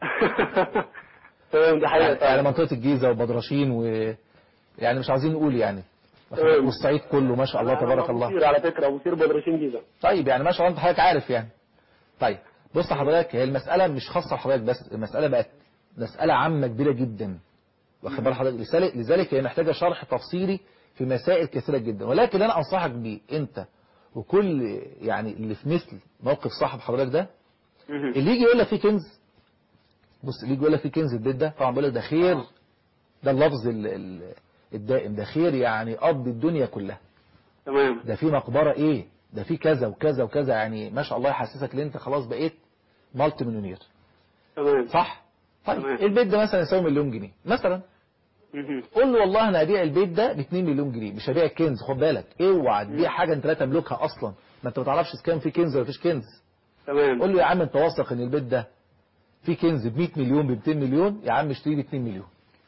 Speaker 4: تمام دي حقيقه
Speaker 1: يعني, يعني
Speaker 4: فعلا
Speaker 1: منطقه الجيزه وبدرشين و يعني مش عايزين نقول يعني
Speaker 4: تمام.
Speaker 1: والصعيد كله ما شاء الله
Speaker 4: أنا- أنا
Speaker 1: تبارك الله
Speaker 4: بصير على فكره وبصير بدرشين جيزه
Speaker 1: طيب يعني ما شاء الله انت حضرتك عارف يعني طيب بص حضرتك هي المسألة مش خاصة لحضرتك بس المسألة بقت مسألة عامة كبيرة جدا واخد بال حضرتك لذلك- لذلك هي محتاجة شرح تفصيلي في مسائل كثيرة جدا ولكن انا انصحك بيه انت وكل يعني اللي في مثل موقف صاحب حضرتك ده
Speaker 4: مهم.
Speaker 1: اللي يجي يقول لك في كنز بص اللي يجي يقول لك في كنز البيت ده طبعا بيقول لك ده خير ده اللفظ ال- ال- الدائم ده خير يعني قضي الدنيا كلها
Speaker 4: تمام
Speaker 1: ده في مقبرة ايه ده في كذا وكذا وكذا يعني ما شاء الله يحسسك ان انت خلاص بقيت مالتي مليونير
Speaker 4: تمام
Speaker 1: صح طيب
Speaker 4: تمام.
Speaker 1: البيت ده مثلا يساوي مليون جنيه مثلا
Speaker 4: مهم.
Speaker 1: قول له والله انا هبيع البيت ده ب 2 مليون جنيه مش هبيع كنز خد بالك اوعى تبيع حاجه انت لا تملكها اصلا ما انت ما تعرفش اذا كان في كنز ولا فيش كنز
Speaker 4: تمام
Speaker 1: قول له يا عم انت واثق ان البيت ده فيه كنز ب 100 مليون ب 200 مليون يا عم اشتريه ب 2 مليون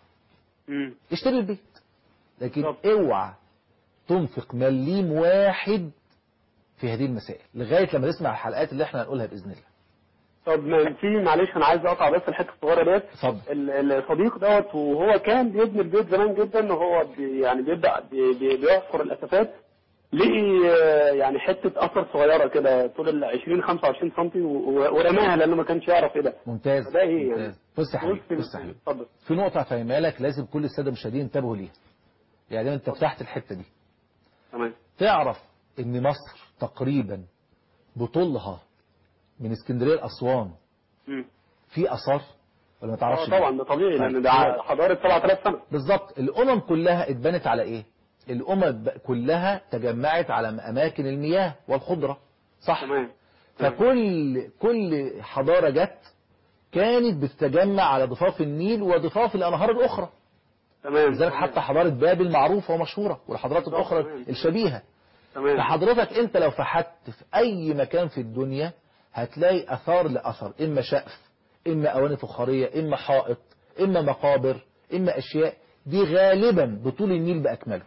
Speaker 4: مم.
Speaker 1: اشتري البيت لكن
Speaker 4: طب.
Speaker 1: اوعى تنفق مليم واحد في هذه المسائل لغايه لما تسمع الحلقات اللي احنا هنقولها باذن الله
Speaker 4: طب ما في معلش انا عايز اقطع بس الحته الصغيره ديت
Speaker 1: اتفضل
Speaker 4: ال- الصديق دوت وهو كان بيبني البيت زمان جدا وهو بي يعني بيبدا بي- بي- بيحفر الاساسات لقي آه، يعني حته اثر صغيره كده طول ال 20 25 سم ورماها لانه ما كانش يعرف ايه ده
Speaker 1: ممتاز
Speaker 4: ده ايه يعني؟
Speaker 1: ممتاز. بص يا حبيبي
Speaker 4: قلت-
Speaker 1: بص يا حبيبي
Speaker 4: اتفضل
Speaker 1: في نقطه هفهمها لك لازم كل الساده المشاهدين ينتبهوا ليها يعني انت فتحت الحته دي
Speaker 4: تمام
Speaker 1: تعرف ان مصر تقريبا بطولها من اسكندريه لاسوان
Speaker 4: مم.
Speaker 1: في اثار ولا ما تعرفش
Speaker 4: اه
Speaker 1: ليه؟
Speaker 4: طبعا ده طبيعي لان
Speaker 1: طيب.
Speaker 4: ده حضاره 7000 سنه
Speaker 1: بالظبط الامم كلها اتبنت على ايه الامم ب- كلها تجمعت على اماكن المياه والخضره صح
Speaker 4: تمام
Speaker 1: فكل كل حضاره جت كانت بتتجمع على ضفاف النيل وضفاف الانهار الاخرى
Speaker 4: تمام
Speaker 1: لذلك حتى حضاره بابل معروفه ومشهوره والحضارات الاخرى
Speaker 4: تمام.
Speaker 1: الشبيهه
Speaker 4: تمام
Speaker 1: فحضرتك انت لو فحت في اي مكان في الدنيا هتلاقي اثار لاثر اما شقف اما اواني فخاريه اما حائط اما مقابر اما اشياء دي غالبا بطول النيل باكمله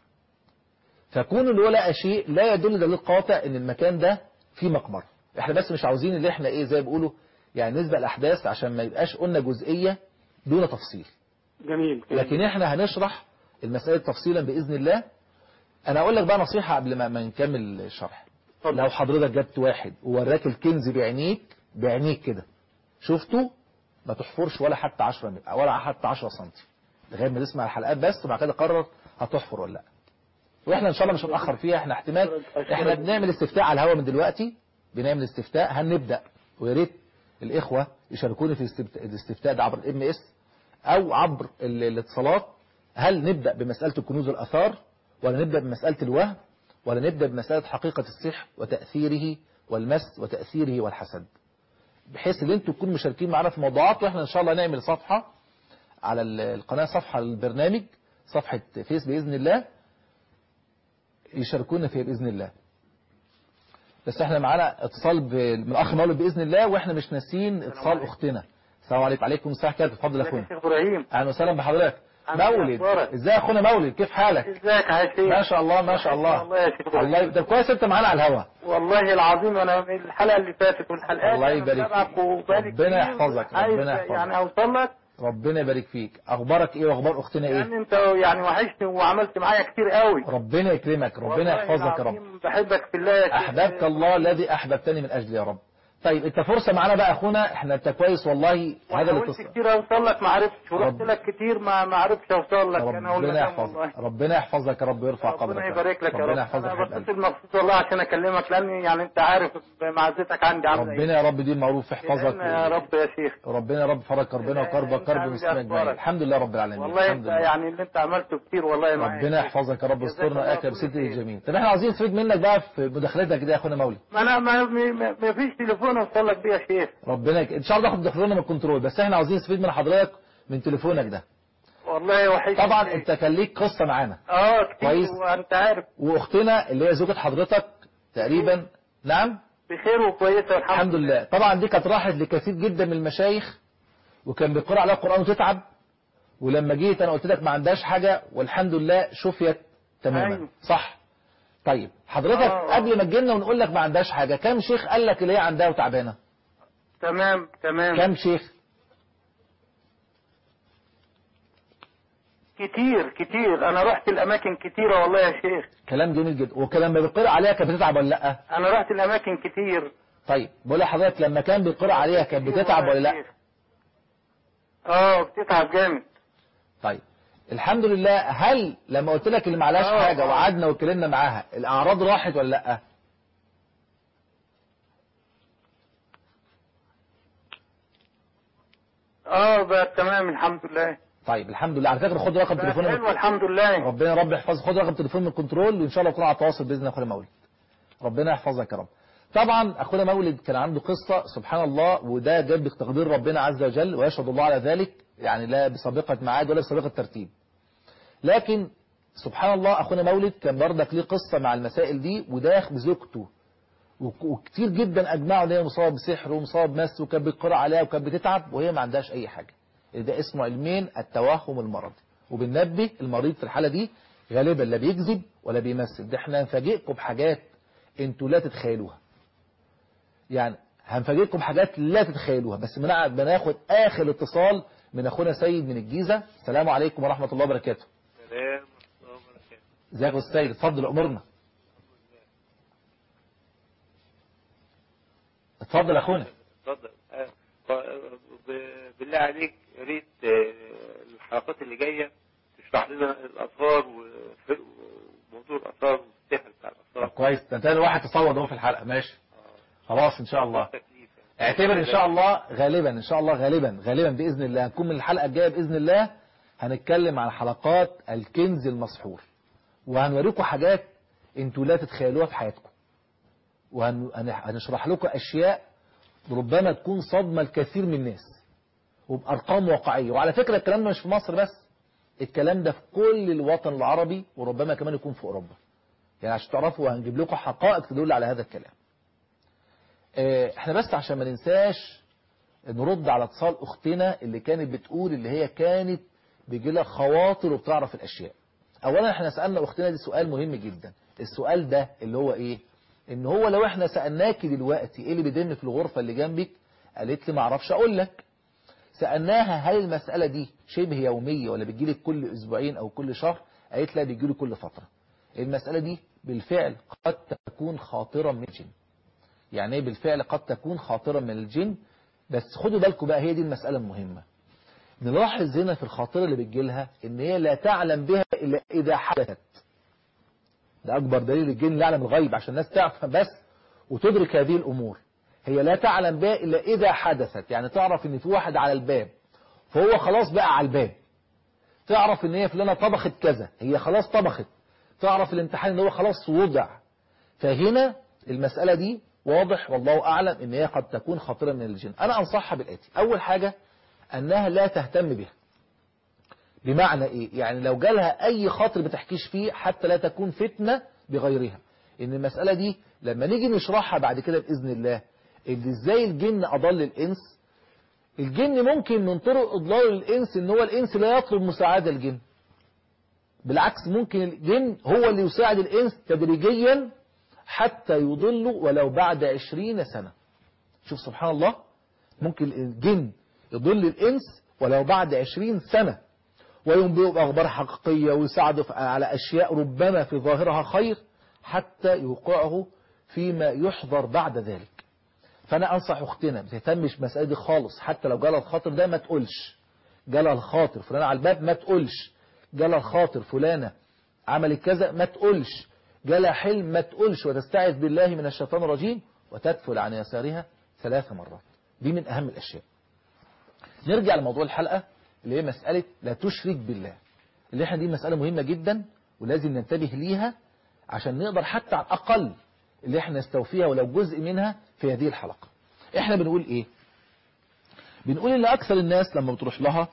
Speaker 1: فكون اللي هو لقى شيء لا يدل دليل قاطع ان المكان ده فيه مقبره احنا بس مش عاوزين اللي احنا ايه زي ما بيقولوا يعني نسبق الاحداث عشان ما يبقاش قلنا جزئيه دون تفصيل
Speaker 4: جميل
Speaker 1: لكن احنا هنشرح المسائل تفصيلا باذن الله انا اقول لك بقى نصيحه قبل ما, ما نكمل الشرح
Speaker 4: اتفضل.
Speaker 1: لو حضرتك جبت واحد ووراك الكنز بعينيك بعينيك كده شفته ما تحفرش ولا حتى 10 متر ولا حتى 10 سم لغايه ما تسمع الحلقات بس وبعد كده قرر هتحفر ولا لا واحنا ان شاء الله مش هنأخر فيها احنا احتمال احنا بنعمل استفتاء على الهواء من دلوقتي بنعمل استفتاء هنبدأ ويا ريت الاخوه يشاركوني في الاستفت- الاستفتاء ده عبر الام اس او عبر ال- الاتصالات هل نبدأ بمسألة الكنوز والآثار ولا نبدأ بمسألة الوهم ولا نبدأ بمسألة حقيقة السحر وتأثيره والمس وتأثيره والحسد بحيث ان انتوا تكونوا مشاركين معنا في موضوعات واحنا ان شاء الله نعمل صفحة على ال- القناة صفحة للبرنامج صفحة فيس بإذن الله يشاركونا فيها بإذن الله بس احنا معانا اتصال ب- من الأخ مولد بإذن الله واحنا مش ناسيين اتصال أختنا السلام عليكم عليكم السلام كده اتفضل يا اخونا
Speaker 5: شيخ ابراهيم
Speaker 1: اهلا وسهلا بحضرتك
Speaker 5: عامل إيه
Speaker 1: مولد
Speaker 5: أخبارك؟
Speaker 1: ازاي يا اخونا مولد كيف حالك
Speaker 5: ازيك يا شيخ
Speaker 1: ما شاء الله ما شاء الله
Speaker 5: والله يا شيخ إبراهيم.
Speaker 1: الله ده كويس انت معانا على الهوا
Speaker 5: والله العظيم انا من الحلقه اللي فاتت والحلقات
Speaker 1: الله
Speaker 5: أنا
Speaker 1: يبارك
Speaker 5: بتابعك
Speaker 1: فيك.
Speaker 5: وبقالي
Speaker 1: ربنا
Speaker 5: كتير
Speaker 1: يحفظك،
Speaker 5: عايز
Speaker 1: ربنا يحفظك.
Speaker 5: يعني اوصل لك
Speaker 1: ربنا يبارك فيك اخبارك ايه واخبار اختنا ايه
Speaker 5: يعني انت يعني وحشتني وعملت معايا كتير قوي
Speaker 1: ربنا يكرمك ربنا
Speaker 5: والله
Speaker 1: يحفظك يا رب
Speaker 5: العظيم بحبك في الله يا شيخ.
Speaker 1: احببك الله الذي احببتني من اجل يا رب طيب انت فرصه معانا بقى يا اخونا احنا انت كويس والله هذا
Speaker 5: وحاولت
Speaker 1: الاتصال
Speaker 5: كتير اوصل لك ما عرفتش ورحت
Speaker 1: رب-
Speaker 5: لك كتير ما ما عرفتش اوصل لك انا اقول
Speaker 1: ربنا
Speaker 5: لك
Speaker 1: يحفظك
Speaker 5: والله
Speaker 1: ربنا يحفظك يا رب ويرفع قدرك
Speaker 5: ربنا
Speaker 1: يا رب.
Speaker 5: يبارك لك يا رب
Speaker 1: ربنا يحفظك
Speaker 5: انا
Speaker 1: حبيب قلبي.
Speaker 5: بتصل مخصوص والله عشان اكلمك لاني يعني انت عارف معزتك عندي عامله ايه
Speaker 1: ربنا يا رب دي معروف يحفظك
Speaker 5: لأن يا رب يا شيخ
Speaker 1: ربنا يا رب فرج ربنا وكربك
Speaker 5: أنت
Speaker 1: كرب
Speaker 5: عامل
Speaker 1: المسلمين
Speaker 5: إيه
Speaker 1: اجمعين
Speaker 5: أخبارك؟
Speaker 1: الحمد لله رب العالمين
Speaker 5: والله
Speaker 1: الحمد
Speaker 5: انت
Speaker 1: لله
Speaker 5: يعني اللي انت عملته كتير والله معايا
Speaker 1: ربنا يحفظك يا رب
Speaker 5: جزاك
Speaker 1: ويسترنا
Speaker 5: الله
Speaker 1: اكل
Speaker 5: كل
Speaker 1: بستر
Speaker 5: خير.
Speaker 1: الجميل طب احنا عايزين نستفيد منك بقى في مداخلتك دي يا اخونا مولي
Speaker 5: ما انا ما, ما, ما فيش تليفون اوصل لك بيه يا شيخ
Speaker 1: ربنا يك... ان شاء الله ناخد دخلنا من الكنترول بس احنا عاوزين نستفيد من حضرتك من تليفونك ده
Speaker 5: والله وحش
Speaker 1: طبعا انت كان ليك قصه معانا
Speaker 5: اه كتير
Speaker 1: كويس.
Speaker 5: وانت عارف
Speaker 1: واختنا اللي هي زوجة حضرتك تقريبا نعم
Speaker 5: بخير وكويسه والحمد
Speaker 1: الحمد لله طبعا دي كانت راحت لكثير جدا من المشايخ وكان بيقرأ عليها القرآن وتتعب ولما جيت انا قلت لك ما عندهاش حاجة والحمد لله شفيت تماما
Speaker 5: أيوة.
Speaker 1: صح طيب حضرتك
Speaker 5: آه.
Speaker 1: قبل ما تجينا ونقول لك ما عندهاش حاجة كم شيخ قال لك اللي هي عندها وتعبانة
Speaker 5: تمام تمام
Speaker 1: كم شيخ
Speaker 5: كتير كتير انا رحت الاماكن كتيره والله يا شيخ
Speaker 1: كلام جميل جدا وكان لما بيقرأ عليها كانت بتتعب ولا لا
Speaker 5: انا رحت الاماكن كتير
Speaker 1: طيب بقول لحضرتك لما كان بيقرأ عليها كانت بتتعب ولا لا
Speaker 5: اه بتتعب جامد
Speaker 1: طيب الحمد لله هل لما قلت لك اللي معلاش
Speaker 5: آه،
Speaker 1: حاجة
Speaker 5: آه.
Speaker 1: وقعدنا واتكلمنا معاها الأعراض راحت ولا لأ
Speaker 5: اه بقى تمام الحمد لله
Speaker 1: طيب الحمد لله على فكرة خد رقم
Speaker 5: بقى
Speaker 1: تليفون
Speaker 5: حلو الحمد لله
Speaker 1: ربنا يا رب يحفظ خد رقم تليفون من الكنترول وإن شاء الله يكون على تواصل بإذن الله أخونا مولد ربنا يحفظك يا رب طبعا أخونا مولد كان عنده قصة سبحان الله وده جاب بتقدير ربنا عز وجل ويشهد الله على ذلك يعني لا بسابقة ميعاد ولا بسابقة ترتيب لكن سبحان الله أخونا مولد كان برضك ليه قصة مع المسائل دي وده بزوجته وك- وكتير جدا اجمعوا ان هي مصابه بسحر ومصابه بمس وكانت بتقرا عليها وكانت بتتعب وهي ما عندهاش اي حاجه ده اسمه علمين التوهم المرضي وبننبه المريض في الحاله دي غالبا لا بيكذب ولا بيمثل ده احنا هنفاجئكم بحاجات انتوا لا تتخيلوها يعني هنفاجئكم بحاجات لا تتخيلوها بس بنقعد بناخد اخر اتصال من اخونا سيد من الجيزه السلام عليكم ورحمه الله وبركاته
Speaker 6: سلام ورحمة الله وبركاته.
Speaker 1: ازيك يا استاذ سيد اتفضل امرنا اتفضل يا اخونا
Speaker 6: اتفضل آه، ب- بالله عليك يا ريت آه، الحلقات اللي جاية تشرح لنا الآثار وف- وموضوع الآثار والسحر بتاع
Speaker 1: طب
Speaker 6: الآثار
Speaker 1: كويس ده انت الواحد تصور اهو في الحلقه ماشي خلاص ان شاء الله
Speaker 6: تكليف يعني.
Speaker 1: اعتبر ان شاء الله غالبا ان شاء الله غالبا غالبا باذن الله هنكون من الحلقه الجايه باذن الله هنتكلم عن حلقات الكنز المسحور وهنوريكم حاجات انتوا لا تتخيلوها في حياتكم وهنشرح لكم اشياء ربما تكون صدمه لكثير من الناس وبارقام واقعيه وعلى فكره الكلام ده مش في مصر بس الكلام ده في كل الوطن العربي وربما كمان يكون في اوروبا يعني عشان تعرفوا هنجيب لكم حقائق تدل على هذا الكلام آه، احنا بس عشان ما ننساش نرد على اتصال اختنا اللي كانت بتقول اللي هي كانت بيجي لها خواطر وبتعرف الاشياء اولا احنا سالنا اختنا دي سؤال مهم جدا السؤال ده اللي هو ايه ان هو لو احنا سالناكي دلوقتي ايه اللي بيدن في الغرفه اللي جنبك قالت لي ما اعرفش اقول لك سالناها هل المساله دي شبه يوميه ولا بتجيلك كل اسبوعين او كل شهر قالت لا بيجيلي كل فتره المساله دي بالفعل قد تكون خاطره من الجن يعني ايه بالفعل قد تكون خاطرة من الجن بس خدوا بالكم بقى هي دي المسألة المهمة نلاحظ هنا في الخاطرة اللي بتجيلها ان هي لا تعلم بها الا اذا حدثت ده اكبر دليل الجن لا يعلم الغيب عشان الناس تعرف بس وتدرك هذه الامور هي لا تعلم بها الا اذا حدثت يعني تعرف ان في واحد على الباب فهو خلاص بقى على الباب تعرف ان هي فلانة طبخت كذا هي خلاص طبخت تعرف الامتحان ان هو خلاص وضع فهنا المسألة دي واضح والله أعلم ان هي قد تكون خطيرة من الجن أنا أنصحها بالآتي أول حاجة أنها لا تهتم بها بمعنى إيه يعني لو جالها أي خاطر بتحكيش فيه حتى لا تكون فتنة بغيرها إن المسألة دي لما نيجي نشرحها بعد كده بإذن الله إن إزاي الجن أضل الإنس الجن ممكن من طرق إضلال الإنس إن هو الإنس لا يطلب مساعدة الجن بالعكس ممكن الجن هو اللي يساعد الإنس تدريجيا حتى يضل ولو بعد عشرين سنة شوف سبحان الله ممكن الجن يضل الإنس ولو بعد عشرين سنة وينبئه بأخبار حقيقية ويساعده على أشياء ربما في ظاهرها خير حتى يوقعه فيما يحضر بعد ذلك فأنا أنصح أختنا ما تهتمش بمسألة دي خالص حتى لو جالها الخاطر ده ما تقولش جالها الخاطر فلانة على الباب ما تقولش جالها الخاطر فلانة عملت كذا ما تقولش جالها حلم ما تقولش وتستعذ بالله من الشيطان الرجيم وتدفل عن يسارها ثلاث مرات دي من أهم الأشياء نرجع لموضوع الحلقة اللي هي مسألة لا تشرك بالله اللي احنا دي مسألة مهمة جدا ولازم ننتبه ليها عشان نقدر حتى على الأقل اللي احنا نستوفيها ولو جزء منها في هذه الحلقة احنا بنقول ايه بنقول ان اكثر الناس لما بتروح لها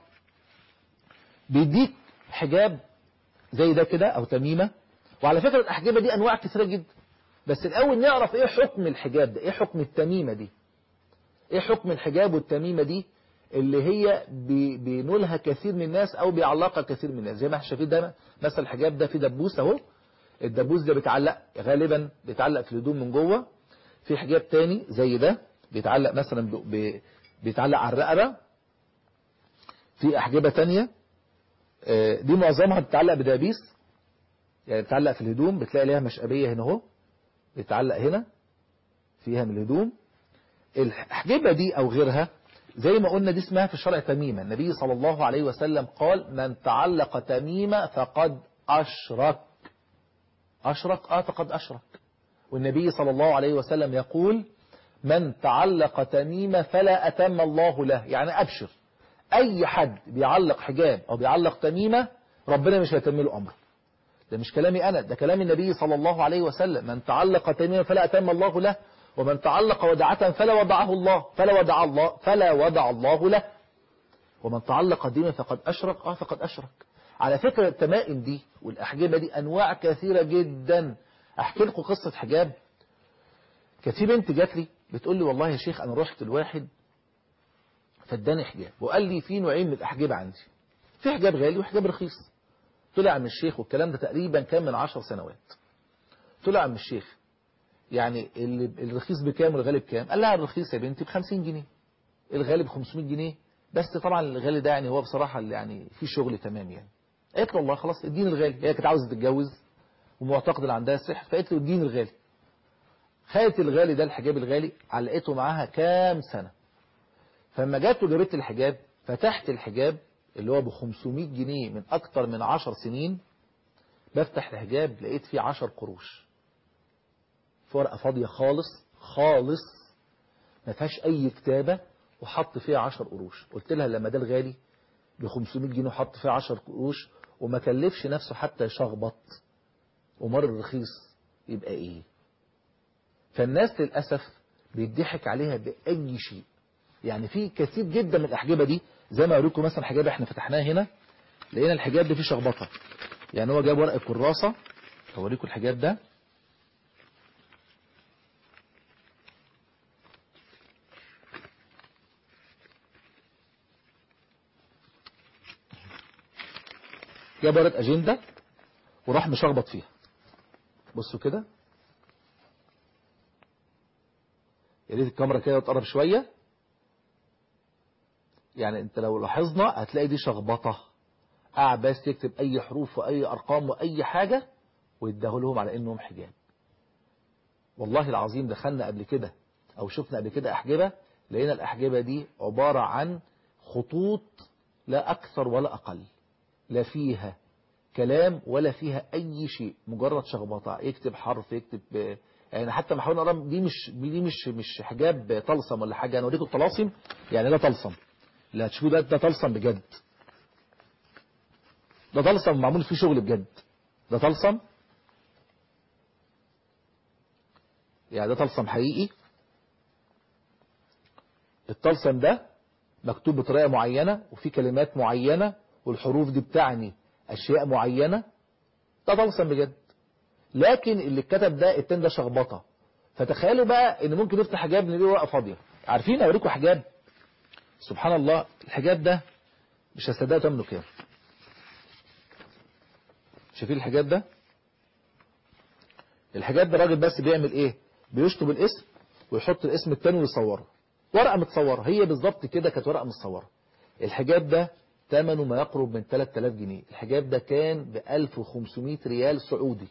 Speaker 1: بيديك حجاب زي ده كده او تميمة وعلى فكرة الاحجابة دي انواع كثيرة جدا بس الاول نعرف ايه حكم الحجاب ده ايه حكم التميمة دي ايه حكم الحجاب والتميمة دي اللي هي بينولها كثير من الناس او بيعلقها كثير من الناس زي ما احنا شايفين ده مثلا الحجاب ده في دبوس اهو الدبوس ده بيتعلق غالبا بيتعلق في الهدوم من جوه في حجاب تاني زي ده بيتعلق مثلا ب... بيتعلق على الرقبة في أحجبة تانية دي معظمها بتتعلق بدبابيس يعني بتتعلق في الهدوم بتلاقي ليها مشقبية هنا اهو بتتعلق هنا فيها من الهدوم الأحجبة دي أو غيرها زي ما قلنا دي اسمها في الشرع تميمة النبي صلى الله عليه وسلم قال من تعلق تميمة فقد أشرك أشرك آه فقد أشرك والنبي صلى الله عليه وسلم يقول من تعلق تميمة فلا أتم الله له يعني أبشر أي حد بيعلق حجاب أو بيعلق تميمة ربنا مش هيتم له أمره ده مش كلامي أنا ده كلام النبي صلى الله عليه وسلم من تعلق تميمة فلا أتم الله له ومن تعلق ودعة فلا وضعه الله فلا ودع الله فلا ودع الله له ومن تعلق ديما فقد أشرك آه فقد أشرك على فكرة التمائم دي والأحجبة دي أنواع كثيرة جدا أحكي لكم قصة حجاب كثير بنت جات لي بتقول لي والله يا شيخ أنا رحت الواحد فاداني حجاب وقال لي في نوعين من الأحجبة عندي في حجاب غالي وحجاب رخيص طلع من الشيخ والكلام ده تقريبا كان من عشر سنوات طلع من الشيخ يعني الرخيص بكام والغالي بكام قال لها الرخيص يا بنتي ب 50 جنيه الغالي ب 500 جنيه بس طبعا الغالي ده يعني هو بصراحة اللي يعني في شغل تمام يعني قالت له والله خلاص اديني الغالي هي كانت عاوزة تتجوز ومعتقد ان عندها سحر فقالت له اديني الغالي خدت الغالي ده الحجاب الغالي علقته معاها كام سنة فلما جات له جابت الحجاب فتحت الحجاب اللي هو ب 500 جنيه من اكتر من 10 سنين بفتح الحجاب لقيت فيه 10 قروش في ورقة فاضية خالص خالص ما فيهاش اي كتابة وحط فيها 10 قروش قلت لها لما ده الغالي ب 500 جنيه وحط فيها 10 قروش وما كلفش نفسه حتى يشخبط ومر الرخيص يبقى ايه فالناس للأسف بيضحك عليها بأي شيء يعني في كثير جدا من الأحجبة دي زي ما أوريكم مثلا حجاب احنا فتحناه هنا لقينا الحجاب ده فيه شخبطة يعني هو جاب ورقة كراسة أوريكم الحجاب ده جاب ورقة أجندة وراح مشخبط فيها بصوا كده يا ريت الكاميرا كده تقرب شوية يعني انت لو لاحظنا هتلاقي دي شخبطة قاعد بس يكتب اي حروف واي ارقام واي حاجة ويديه لهم على انهم حجاب والله العظيم دخلنا قبل كده او شفنا قبل كده احجبة لقينا الاحجبة دي عبارة عن خطوط لا أكثر ولا أقل لا فيها كلام ولا فيها أي شيء مجرد شخبطة يكتب حرف يكتب يعني حتى ما حاولنا أقرأ دي مش دي مش مش حجاب طلسم ولا حاجة أنا أوريكم الطلاسم يعني ده طلسم لا تشوفوا ده ده طلسم بجد ده طلسم معمول فيه شغل بجد ده طلسم يعني ده طلسم حقيقي الطلسم ده مكتوب بطريقة معينة وفي كلمات معينة والحروف دي بتعني أشياء معينة ده طلسم بجد لكن اللي اتكتب ده التاني ده شخبطة فتخيلوا بقى ان ممكن نفتح حجاب نلاقيه ورقة فاضية عارفين اوريكم حجاب سبحان الله الحجاب ده مش هصدقوا تمنه كام شايفين الحجاب ده الحجاب ده راجل بس بيعمل ايه بيشطب الاسم ويحط الاسم التاني ويصوره ورقة متصورة هي بالظبط كده كانت ورقة متصورة الحجاب ده ثمنه ما يقرب من 3000 جنيه الحجاب ده كان ب 1500 ريال سعودي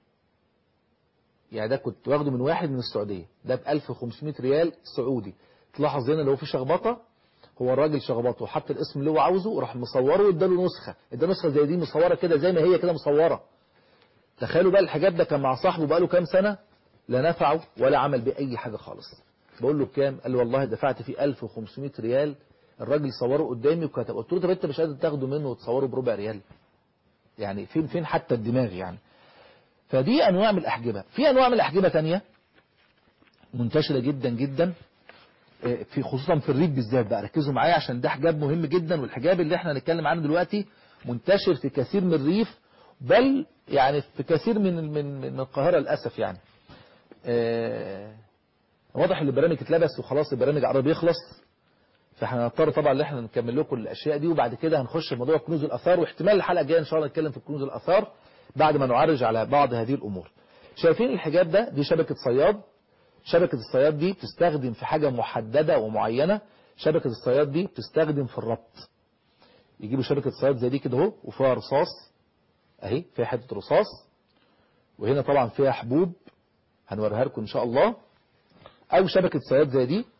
Speaker 1: يعني ده كنت واخده من واحد من السعودية ده ب 1500 ريال سعودي تلاحظ هنا لو في شخبطة هو الراجل شخبطه وحط الاسم اللي هو عاوزه وراح مصوره واداله نسخة ادى نسخة زي دي مصورة كده زي ما هي كده مصورة تخيلوا بقى الحجاب ده كان مع صاحبه بقاله كام سنة لا نفعه ولا عمل بيه اي حاجة خالص بقول له بكام قال لي والله دفعت فيه 1500 ريال الراجل صوره قدامي وكتب قلت له طب انت مش قادر تاخده منه وتصوره بربع ريال يعني فين فين حتى الدماغ يعني فدي انواع من الاحجبه في انواع من الاحجبه تانية منتشره جدا جدا في خصوصا في الريف بالذات بقى ركزوا معايا عشان ده حجاب مهم جدا والحجاب اللي احنا هنتكلم عنه دلوقتي منتشر في كثير من الريف بل يعني في كثير من من من القاهره للاسف يعني اه واضح ان البرامج اتلبس وخلاص البرامج قرب يخلص فاحنا هنضطر طبعا ان احنا نكمل لكم الاشياء دي وبعد كده هنخش في موضوع كنوز الاثار واحتمال الحلقه الجايه ان شاء الله نتكلم في كنوز الاثار بعد ما نعرج على بعض هذه الامور شايفين الحجاب ده دي شبكه صياد شبكه الصياد دي بتستخدم في حاجه محدده ومعينه شبكه الصياد دي بتستخدم في الربط يجيبوا شبكه صياد زي دي كده اهو وفيها رصاص اهي فيها حته رصاص وهنا طبعا فيها حبوب هنوريها لكم ان شاء الله او شبكة صياد زي دي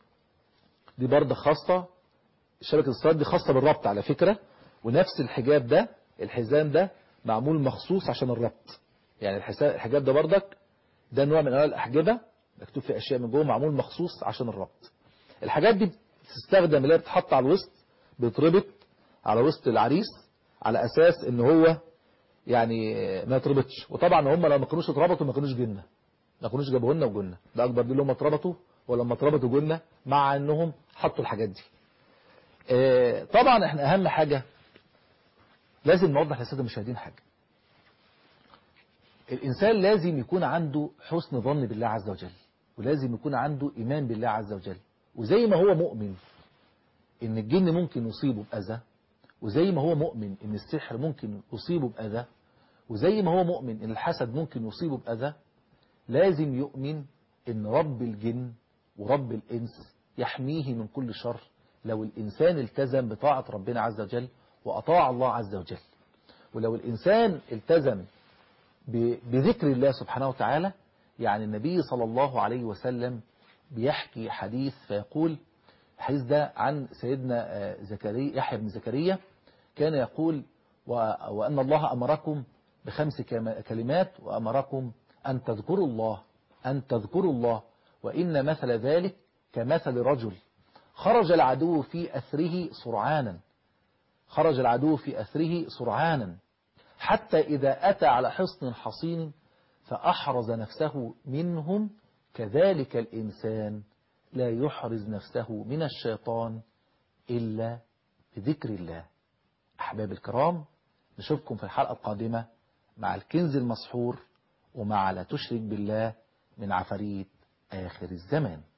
Speaker 1: دي برضه خاصة شبكة الصياد دي خاصة بالربط على فكرة ونفس الحجاب ده الحزام ده معمول مخصوص عشان الربط يعني الحجاب ده بردك ده نوع من انواع الاحجبة مكتوب فيه اشياء من جوه معمول مخصوص عشان الربط الحاجات دي بتستخدم اللي هي بتتحط على الوسط بيتربط على وسط العريس على اساس ان هو يعني ما يتربطش وطبعا هم لو ما كانوش اتربطوا ما كانوش جنه ما كانوش جابوا لنا وجنة ده اكبر دي اللي هم اتربطوا ولما اتربطوا جنة مع انهم حطوا الحاجات دي اه طبعا احنا اهم حاجة لازم نوضح للساده المشاهدين حاجة الانسان لازم يكون عنده حسن ظن بالله عز وجل ولازم يكون عنده ايمان بالله عز وجل وزي ما هو مؤمن ان الجن ممكن يصيبه باذى وزي ما هو مؤمن ان السحر ممكن يصيبه باذى وزي ما هو مؤمن ان الحسد ممكن يصيبه باذى لازم يؤمن ان رب الجن ورب الانس يحميه من كل شر لو الانسان التزم بطاعة ربنا عز وجل واطاع الله عز وجل ولو الانسان التزم بذكر الله سبحانه وتعالى يعني النبي صلى الله عليه وسلم بيحكي حديث فيقول الحديث ده عن سيدنا زكريا يحيى بن زكريا كان يقول وأن الله أمركم بخمس كلمات وأمركم أن تذكروا الله أن تذكروا الله وإن مثل ذلك كمثل رجل خرج العدو في أثره سرعانا خرج العدو في أثره سرعانا حتى إذا أتى على حصن حصين فأحرز نفسه منهم كذلك الإنسان لا يحرز نفسه من الشيطان إلا بذكر الله أحباب الكرام نشوفكم في الحلقة القادمة مع الكنز المسحور ومع لا تشرك بالله من عفاريت آخر الزمان